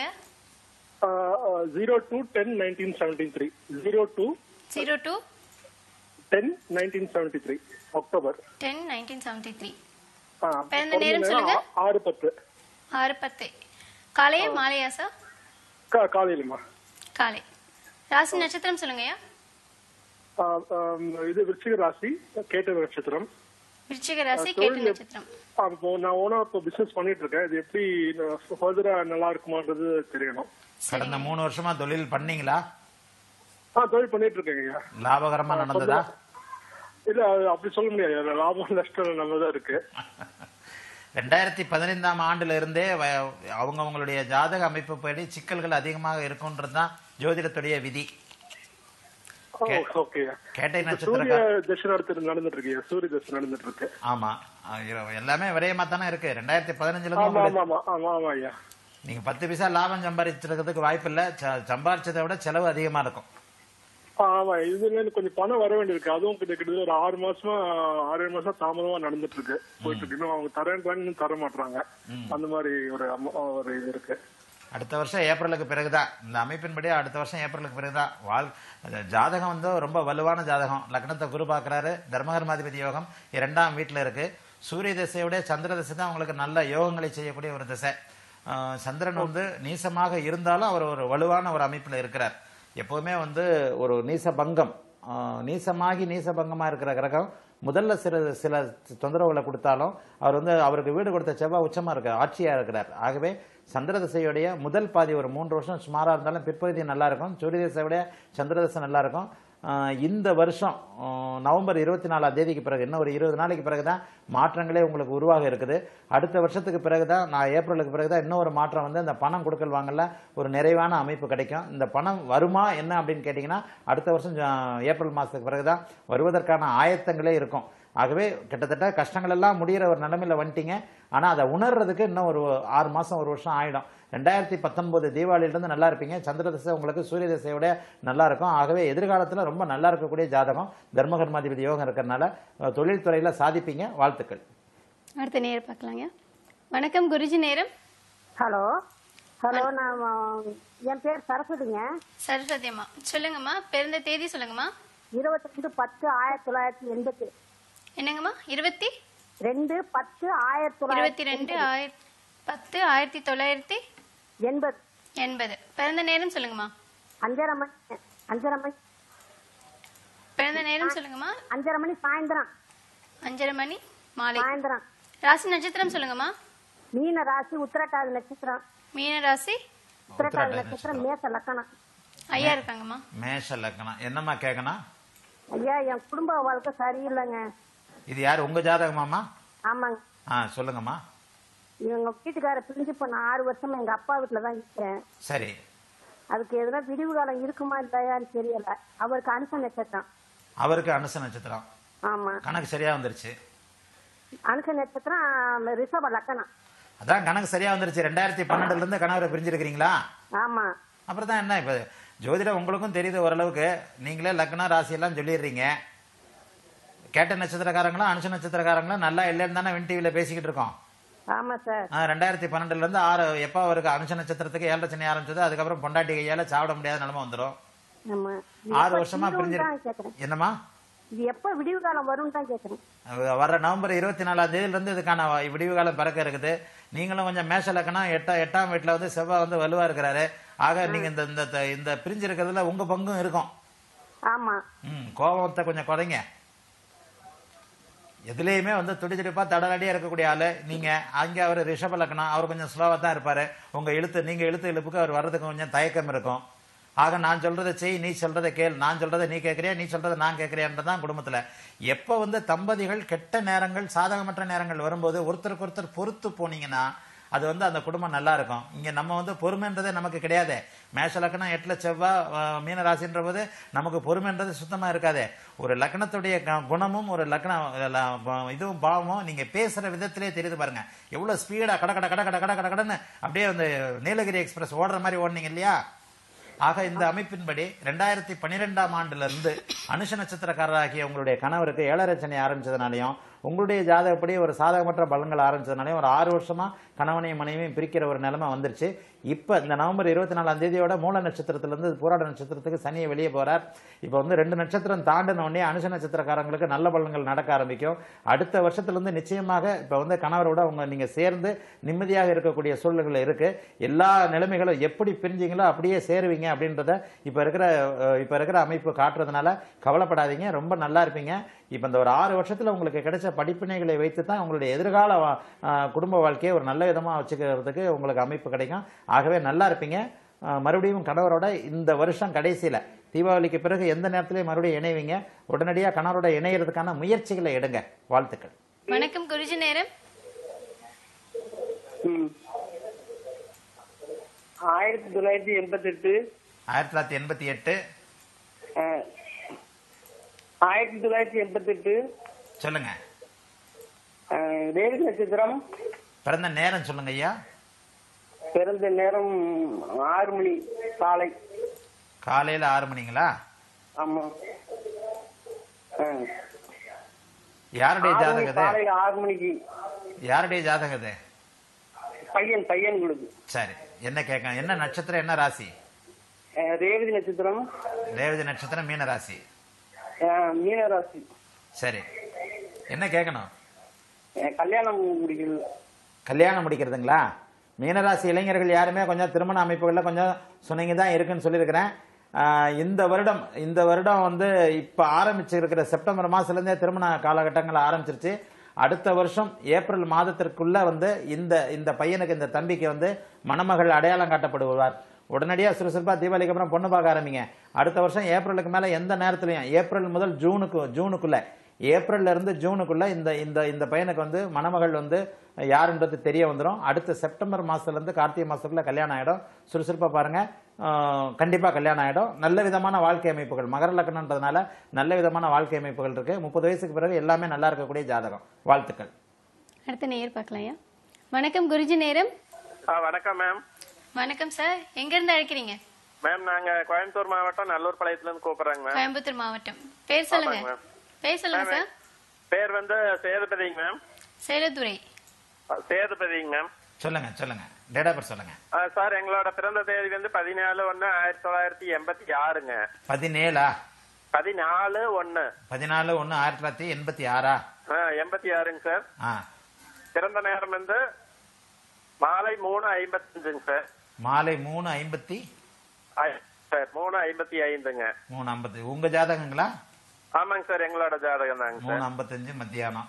zero two ten nineteen seventy three zero two zero two ten nineteen seventy three October ten nineteen seventy three ஆ, பிறந்த பிறந்த நேரம் நேரம் சொல்லுங்க. ஆ- ஆறு பத்து ஆறு பத்து காலையா மாலையா சார் கா- காலையிலம்மா காலை ராசி நட்சத்திரம் சொல்லுங்கய்யா ஆ, ஆம், இது விருச்சிக ராசி கேட்ட நட்சத்திரம் விருச்சிக ராசி ஆ, கேட்ட தொழில் நட்சத்திரம் ஆ, இப்போ நான் ஓனா இப்போ பிசினஸ் பண்ணிட்டு இருக்கேன் இது எப்படி ஃபர்தரா நல்லா இருக்குமான்றது தெரியணும் கடந்த மூணு வருஷமா தொழில் பண்ணீங்களா ஆ தொழில் பண்ணிட்டு இருக்கேங்க ஐயா லாபகரமா நடந்ததா இல்ல அது அப்படி சொல்ல முடியாது லாபம் நஷ்டம் நல்லதா இருக்கு ரெண்டாயிரத்தி பதினைந்தாம் ஆண்டுல இருந்தே வ- அவங்கவங்களுடைய ஜாதக அமைப்பு படி சிக்கல்கள் அதிகமாக இருக்கும்ன்றது தான் ஜோதிடத்துடைய விதி கே- ஓகே கேட்டை சூரிய நட்சத்திரக்கார தசை நடத்திட்டு நடந்துட்டு இருக்கு ஐயா. சூரிய தசை நடந்துட்டு இருக்கு ஆமா அஹ் இர- எல்லாமே விரயமா தானே இருக்கு ரெண்டாயிரத்தி பதினஞ்சுல ஆமா இருந்து ஆமா ஆமா ஆமா ஆமா ஐயா நீங்க பத்து பைசா லாபம் சம்பாதிச்சிருக்கிறதுக்கு வாய்ப்பு இல்ல ச- சம்பாரிச்சதை விட செலவு அதிகமா இருக்கும் ஆ, ஆமா இதுல எனக்கு கொஞ்சம் பணம் வர வேண்டியிருக்கு அதுவும் கிட்ட கிட்டத்தட்ட ஒரு ஆறு மாசமா ஆறு ஏழு மாசம் தாமதமா நடந்துட்டு இருக்கு போயிட்டு இருக்கு இன்னும் அவங்க தரேன்றாங்க இன்னும் தர மாட்டாங்க அந்த மாதிரி ஒரு அம- ஒரு இது இருக்கு அடுத்த வருஷம் ஏப்ரலுக்கு பிறகுதான் இந்த அமைப்பின்படி அடுத்த வருஷம் ஏப்ரலுக்கு பிறகுதான் வாழ் அது ஜாதகம் வந்து ரொம்ப வலுவான ஜாதகம் லக்னத்தை குரு பார்க்கறாரு தர்மகர்மாதிபதி யோகம் இரண்டாம் வீட்டில் இருக்கு சூரிய திசையோட சந்திர திசை தான் உங்களுக்கு நல்ல யோகங்களை செய்யக்கூடிய ஒரு திசை ஆஹ் சந்திரன் வந்து நீசமாக இருந்தாலும் அவர் ஒரு வலுவான ஒரு அமைப்பில் இருக்கிறார் எப்பவுமே வந்து ஒரு நீச பங்கம் ஆஹ் நீசமாகி நீசபங்கமா இருக்கிற கிரகம் முதல்ல சில சில தொந்தரவுகளை கொடுத்தாலும் அவர் வந்து அவருக்கு வீடு கொடுத்த செவ்வாய் உச்சமா இருக்கார் ஆட்சியா இருக்கிறார் ஆகவே சந்திர திசையுடைய முதல் பாதி ஒரு மூன்று வருஷம் சுமாரா இருந்தாலும் பிற்பகுதி நல்லா இருக்கும் சூரிய திசையுடைய சந்திர திசை நல்லா இருக்கும் ஆஹ் இந்த வருஷம் ஆஹ் நவம்பர் இருபத்தி நாலாம் தேதிக்கு பிறகு இன்னும் ஒரு இருபது நாளைக்கு பிறகு தான் மாற்றங்களே உங்களுக்கு உருவாக இருக்குது அடுத்த வருஷத்துக்கு பிறகு தான் நான் ஏப்ரலுக்கு பிறகு தான் இன்னொரு மாற்றம் வந்து இந்த பணம் கொடுக்கல் வாங்கல ஒரு நிறைவான அமைப்பு கிடைக்கும் இந்த பணம் வருமா என்ன அப்படின்னு கேட்டிங்கன்னா அடுத்த வருஷம் ஜா- ஏப்ரல் மாதத்துக்கு பிறகு தான் வருவதற்கான ஆயத்தங்களே இருக்கும் ஆகவே கிட்டத்தட்ட கஷ்டங்கள் எல்லாம் முடியிற ஒரு நிலைமையில வந்துட்டீங்க ஆனா அதை உணர்றதுக்கு இன்னும் ஒரு ஆறு மாசம் ஒரு வருஷம் ஆயிடும் ரெண்டாயிரத்தி பத்தொன்பது தீபாவளியிலிருந்து நல்லா இருப்பீங்க சந்திர திசை உங்களுக்கு சூரிய திசையோட நல்லா இருக்கும் ஆகவே எதிர்காலத்துல ரொம்ப நல்லா இருக்கக்கூடிய ஜாதகம் தர்மகர்மாதிபதி யோகம் இருக்கிறதுனால அஹ், தொழில்துறையில சாதிப்பீங்க வாழ்த்துக்கள் அடுத்த நேர் பார்க்கலாங்க வணக்கம் குருஜி நேரம் ஹலோ ஹலோ நான் என் பேர் சரஸ்வதிங்க சரஸ்வதி அம்மா சொல்லுங்கம்மா பிறந்த தேதி சொல்லுங்கம்மா இருபத்தி ரெண்டு பத்து ஆயிரத்தி தொள்ளாயிரத்தி எண்பத்தி என்னங்கம்மா இருபத்தி ரெண்டு பத்து ஆயிரத்தி இருபத்தி ரெண்டு ஆயிரத்தி பத்து ஆயிரத்தி தொள்ளாயிரத்தி எண்பது எண்பது பிறந்த நேரம் சொல்லுங்கம்மா அஞ்சரை மணி அஞ்சரை மணி பிறந்த நேரம் சொல்லுங்கம்மா அஞ்சரை மணி சாயந்தரம் அஞ்சரை மணி மாலை சாயந்தரம் ராசி நட்சத்திரம் சொல்லுங்கம்மா மீன ராசி உத்திரட்டாதி நட்சத்திரம் மீன ராசி உத்திரட்டாதி நட்சத்திரம் மேச லக்கணம் ஐயா இருக்காங்கம்மா மேஷ லக்னம் என்னம்மா கேட்கணும் ஐயா என் குடும்ப வாழ்க்கை சரியில்லைங்க இது யார் உங்க ஜாதகமாம்மா ஆமாங்க ஆ சொல்லுங்கம்மா இவங்க வீட்டுக்கார பிரிஞ்சு போன ஆறு வருஷமா எங்க அப்பா வீட்டுல தான் இருக்கேன் சரி அதுக்கு எதுனா விடிவு காலம் இருக்குமா இல்லையான்னு தெரியல அவருக்கு அனுச நட்சத்திரம் அவருக்கு அனுச நட்சத்திரம் ஆமா கணக்கு சரியா வந்துருச்சு அனுச நட்சத்திரம் ரிஷப லக்கணம் அதான் கணக்கு சரியா வந்துருச்சு ரெண்டாயிரத்தி பன்னெண்டுல இருந்து கணவரை பிரிஞ்சிருக்கிறீங்களா ஆமா அப்புறம் தான் என்ன இப்ப ஜோதிடம் உங்களுக்கும் தெரியுது ஓரளவுக்கு நீங்களே லக்னம் ராசி எல்லாம் சொல்லிடுறீங்க கேட்ட நட்சத்திரக்காரங்களும் அனுஷ நட்சத்திரக்காரங்களும் நல்லா இல்லைன்னு தானே வின் டிவியில பேசிக்கிட்டு இருக்கோம் ஆமா சார் ஆ, ரெண்டாயிரத்தி பன்னெண்டுல இருந்து ஆறு எப்போ அவருக்கு அனுஷ நட்சத்திரத்துக்கு ஏழரை சனி ஆரம்பிச்சது அதுக்கப்புறம் பொண்டாட்டி கையால சாப்பிட முடியாத நிலைமை வந்துடும் ஆமா இது ஆறு எப்ப வருஷமா தீரும்னு பிரிஞ்சிரு தான் கேக்குறேன் என்னம்மா இது எப்ப விடிவு காலம் வரும் தான் கேக்குறேன் அஹ் வர்ற நவம்பர் இருபத்தி நாலாம் தேதியில இருந்து இதுக்கான வ- விடிவு காலம் பிறக்க இருக்குது நீங்களும் கொஞ்சம் மேஷ லக்கணம் எட்டா எட்டாம் வீட்டுல வந்து செவ்வாய் வந்து வலுவா இருக்கிறாரு ஆக நீங்க இந்த இந்த இந்த பிரிஞ்சு இருக்கிறதுல உங்க பங்கும் இருக்கும் ஆமா ம் கோபத்தை கொஞ்சம் குறைங்க எதுலேயுமே வந்து துடி துடிப்பா தடலடியா இருக்கக்கூடிய ஆளு நீங்க அங்க அவர் ரிஷப லக்னம் அவர் கொஞ்சம் ஸ்லோவா தான் இருப்பாரு உங்க இழுத்து நீங்க இழுத்து இழுப்புக்கு அவர் வர்றதுக்கு கொஞ்சம் தயக்கம் இருக்கும் ஆக நான் சொல்றதை செய் நீ சொல்றதை கேள் நான் சொல்றதை நீ கேட்கறியா நீ சொல்றதை நான் கேட்கறியான்றதான் குடும்பத்துல எப்ப வந்து தம்பதிகள் கெட்ட நேரங்கள் சாதகமற்ற நேரங்கள் வரும்போது ஒருத்தருக்கு ஒருத்தர் பொறுத்து போனீங்கன்னா அது வந்து அந்த குடும்பம் நல்லா இருக்கும் இங்க நம்ம வந்து பொறுமைன்றதே நமக்கு கிடையாது மேஷ லக்னம் எட்டுல செவ்வாய் அஹ், மீன ராசின்ற போது நமக்கு பொறுமைன்றது சுத்தமா இருக்காது ஒரு லக்னத்துடைய க- குணமும் ஒரு லக்னம் ல- ப- இதுவும் பாவமும் நீங்க பேசுற விதத்திலே தெரியுது பாருங்க எவ்வளவு ஸ்பீடா கட கட கட கட கட கட கடன்னு அப்படியே வந்து நீலகிரி எக்ஸ்பிரஸ் ஓடுற மாதிரி ஓடுனீங்க இல்லையா ஆக இந்த அமைப்பின்படி ரெண்டாயிரத்தி பன்னிரெண்டாம் ஆண்டுல இருந்து அனுஷ நட்சத்திரக்காரராகிய உங்களுடைய கணவருக்கு ஏழரை சனி ஆரம்பிச்சதுனாலையும் உங்களுடைய ஜாதகப்படி ஒரு சாதகமற்ற பலன்கள் ஆரம்பிச்சதுனாலையும் ஒரு ஆறு வருஷமா கணவனையும் மனைவியும் பிரிக்கிற ஒரு நிலைமை வந்துருச்சு இப்ப இந்த நவம்பர் இருபத்தி நாலாம் தேதியோட மூல நட்சத்திரத்துல இருந்து பூராட நட்சத்திரத்துக்கு சனியை வெளியே போறார் இப்ப வந்து ரெண்டு நட்சத்திரம் தாண்டின உடனே அனுஷ நட்சத்திரக்காரங்களுக்கு நல்ல பலன்கள் நடக்க ஆரம்பிக்கும் அடுத்த வருஷத்துல இருந்து நிச்சயமாக இப்ப வந்து கணவரோட உங்க நீங்க சேர்ந்து நிம்மதியாக இருக்கக்கூடிய சூழ்நிலைகள் இருக்கு எல்லா நிலைமைகளும் எப்படி பிரிஞ்சீங்களோ அப்படியே சேருவீங்க அப்படின்றத இப்ப இருக்கிற அஹ், இப்ப இருக்கிற அமைப்பு காட்டுறதுனால கவலைப்படாதீங்க ரொம்ப நல்லா இருப்பீங்க இப்ப இந்த ஒரு ஆறு வருஷத்துல உங்களுக்கு கிடைச்ச படிப்பினைகளை வைத்து தான் உங்களுடைய எதிர்கால வா- அஹ், குடும்ப வாழ்க்கையை ஒரு நல்ல விதமா வச்சுக்கிறதுக்கு உங்களுக்கு அமைப்பு கிடைக்கும் ஆகவே நல்லா இருப்பீங்க அஹ், மறுபடியும் கணவரோட இந்த வருஷம் கடைசியில தீபாவளிக்கு பிறகு எந்த நேரத்திலையும் மறுபடியும் இணைவீங்க உடனடியாக கணவரோட இணையறதுக்கான முயற்சிகளை எடுங்க வாழ்த்துக்கள் வணக்கம் குருஜி நேரம் ஆயிரத்தி தொள்ளாயிரத்தி எண்பத்தி எட்டு ஆயிரத்தி தொள்ளாயிரத்தி எண்பத்தி எட்டு ஆயிரத்தி தொள்ளாயிரத்தி எண்பத்தி எட்டு சொல்லுங்க ரேவதி நட்சத்திரம் பிறந்த நேரம் சொல்லுங்க ஐயா பிறந்த நேரம் ஆறு மணி காலை காலையில ஆறு மணிங்களா ஆமா ஆ. யாருடைய ஆறு மணி ஜாதகம் இது காலையில ஆறு மணிக்கு யாருடைய ஜாதகம் இது பையன் பையன் கொடுக்கு சரி என்ன கேட்க என்ன நட்சத்திரம் என்ன ராசி அஹ் ரேவதி நட்சத்திரம் ரேவதி நட்சத்திரம் மீன ராசி அஹ் மீனராசி சரி என்ன கேட்கணும் அஹ் கல்யாணம் முடிக்கிறது கல்யாணம் முடிக்கிறதுங்களா மீனராசி இளைஞர்கள் யாருமே கொஞ்சம் திருமண அமைப்புகளில் கொஞ்சம் சுணங்கி தான் இருக்குன்னு சொல்லியிருக்கிறேன் ஆஹ் இந்த வருடம் இந்த வருடம் வந்து இப்போ ஆரம்பிச்சிருக்கிற செப்டம்பர் மாதத்துலேருந்தே திருமண காலகட்டங்கள் ஆரம்பிச்சிருச்சு அடுத்த வருஷம் ஏப்ரல் மாதத்திற்குள்ள வந்து இந்த இந்த பையனுக்கு இந்த தம்பிக்கு வந்து மணமகள் அடையாளம் காட்டப்படுவார் உடனடியாக சுறுசுறுப்பாக தீபாவளிக்கு அப்புறம் பொண்ணு பார்க்க ஆரம்பிங்க அடுத்த வருஷம் ஏப்ரலுக்கு மேலே எந்த நேரத்துலையும் ஏப்ரல் முதல் ஜூனுக்கு ஜூனுக்குள்ள ஏப்ரல்ல இருந்து ஜூனுக்குள்ள இந்த இந்த இந்த பையனுக்கு வந்து மணமகள் வந்து யாருன்றது தெரிய வந்துடும் அடுத்த செப்டம்பர் மாசத்துல இருந்து கார்த்திகை மாசத்துக்குள்ள கல்யாணம் ஆயிடும் சுறுசுறுப்பா பாருங்க ஆஹ் கண்டிப்பா கல்யாணம் ஆயிடும் நல்ல விதமான வாழ்க்கை அமைப்புகள் மகர லக்னன்றதுனால நல்ல விதமான வாழ்க்கை அமைப்புகள் இருக்கு முப்பது வயசுக்கு பிறகு எல்லாமே நல்லா இருக்கக்கூடிய ஜாதகம் வாழ்த்துக்கள் அடுத்த நேயர் பார்க்கலாம் ஐயா வணக்கம் குருஜி நேரம் ஆ வணக்கம் மேம் வணக்கம் சார் எங்க இருந்து அழைக்கிறீங்க மேம் நாங்க கோயம்புத்தூர் மாவட்டம் நல்லூர் பாளையத்துல இருந்து கூப்பிடுறாங்க மேம் கோயம்புத்தூர் மாவட்டம் பேர் சொல்லுங்க ஆமாங்க, பேர் சொல்லுங்க சார் பேர் வந்து சேதுபதிங்க மேம் சேலத்துறை சேதுபதிங்க மேம் சொல்லுங்க சொல்லுங்க டேட் ஆஃப் சொல்லுங்க ஆ, சார் எங்களோட பிறந்த தேதி வந்து பதினாலு ஒன்னு ஆயிரத்தி தொள்ளாயிரத்தி எண்பத்தி ஆறுங்க பதினேழா பதினாலு ஒன்னு பதினாலு ஒன்று ஆயிரத்தி தொள்ளாயிரத்தி எண்பத்தி ஆறா எண்பத்தி ஆறுங்க சார் ஆ பிறந்த நேரம் வந்து மாலை மூணு ஐம்பத்தஞ்சுங்க சார் மாலை மூணு ஐம்பத்தி ஐ- சார் மூணு ஐம்பத்தி ஐந்துங்க மூணு ஐம்பத்தி உங்க ஜாதகங்களா ஆமாங்க சார் எங்களோட ஜாதகம் தாங்க மூணு சார் ஐம்பத்தஞ்சு மத்தியானம்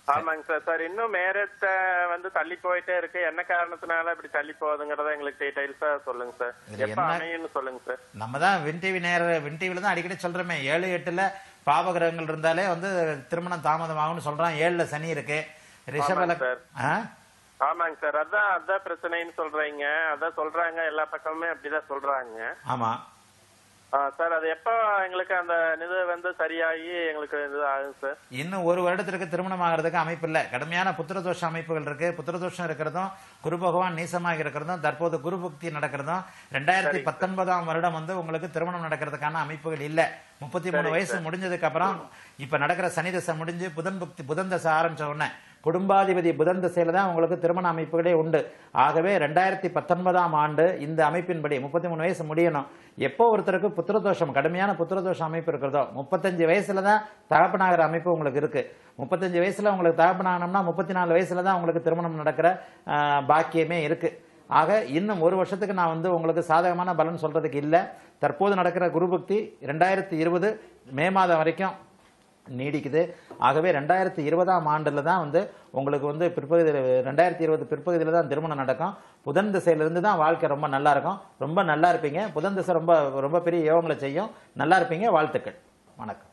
ஆமாங்க சார் சார் இன்னும் மேரேஜ் வந்து தள்ளி போயிட்டே இருக்கு என்ன காரணத்தினால இப்படி தள்ளி போகுதுங்கிறத எங்களுக்கு டீடைல்ஸா சொல்லுங்க சார் இதுல எப்ப என்ன- அமையும்னு சொல்லுங்க சார் நம்ம தான் வின் டிவி நேர வின் டிவில தான் அடிக்கடி சொல்றோமே ஏழு எட்டுல பாவகிரகங்கள் இருந்தாலே வந்து திருமணம் தாமதமாகும்னு சொல்றான் ஏழுல சனி இருக்கு ரிஷப ஆமாங்க சார். ஆ? ஆமாங்க சார் அதான் அதான் பிரச்சனைன்னு சொல்றீங்க அதான் சொல்றாங்க எல்லா பக்கமுமே அப்படிதான் சொல்றாங்க ஆமா ஆ, சார் அது எப்போ எங்களுக்கு அந்த இது வந்து சரியாகி எங்களுக்கு இது ஆகும் சார் இன்னும் ஒரு வருடத்திற்கு திருமணம் ஆகிறதுக்கு அமைப்பு இல்லை கடுமையான புத்திரதோஷ அமைப்புகள் இருக்கு புத்திரதோஷம் இருக்கிறதும் குரு பகவான் நீசமாக இருக்கிறதும் தற்போது குரு புக்தி நடக்கிறதும் ரெண்டாயிரத்தி பத்தொன்பதாம் வருடம் வந்து உங்களுக்கு திருமணம் நடக்கிறதுக்கான அமைப்புகள் இல்ல முப்பத்தி மூணு சரிங்க வயசு சார். முடிஞ்சதுக்கு அப்புறம் இப்ப நடக்கிற சனி தசை முடிஞ்சு புதன் புக்தி புதன் தசை ஆரம்பிச்ச உடனே குடும்பாதிபதி புதன் திசையில தான் உங்களுக்கு திருமண அமைப்புகளே உண்டு ஆகவே ரெண்டாயிரத்தி பத்தொன்பதாம் ஆண்டு இந்த அமைப்பின்படி முப்பத்தி மூணு வயசு முடியணும் எப்போ ஒருத்தருக்கு புத்திரதோஷம் கடுமையான புத்திரதோஷ அமைப்பு இருக்கிறதோ முப்பத்தஞ்சு வயசுல தான் தகப்பனாகிற அமைப்பு உங்களுக்கு இருக்கு முப்பத்தஞ்சு வயசுல உங்களுக்கு தகப்பனாகணும்னா முப்பத்தி நாலு வயசுல தான் உங்களுக்கு திருமணம் நடக்கிற ஆஹ், பாக்கியமே இருக்கு ஆக இன்னும் ஒரு வருஷத்துக்கு நான் வந்து உங்களுக்கு சாதகமான பலன் சொல்றதுக்கு இல்ல தற்போது நடக்கிற குருபக்தி ரெண்டாயிரத்தி இருபது மே மாதம் வரைக்கும் நீடிக்குது ஆகவே ரெண்டாயிரத்தி இருபதாம் ஆண்டுல தான் வந்து உங்களுக்கு வந்து பிற்பகுதியில் ரெண்டாயிரத்தி இருபது பிற்பகுதியில் தான் திருமணம் நடக்கும் புதன் திசையிலிருந்து தான் வாழ்க்கை ரொம்ப நல்லா இருக்கும் ரொம்ப நல்லா இருப்பீங்க புதன் திசை ரொம்ப ரொம்ப பெரிய யோகங்களை செய்யும் நல்லா இருப்பீங்க வாழ்த்துக்கள் வணக்கம்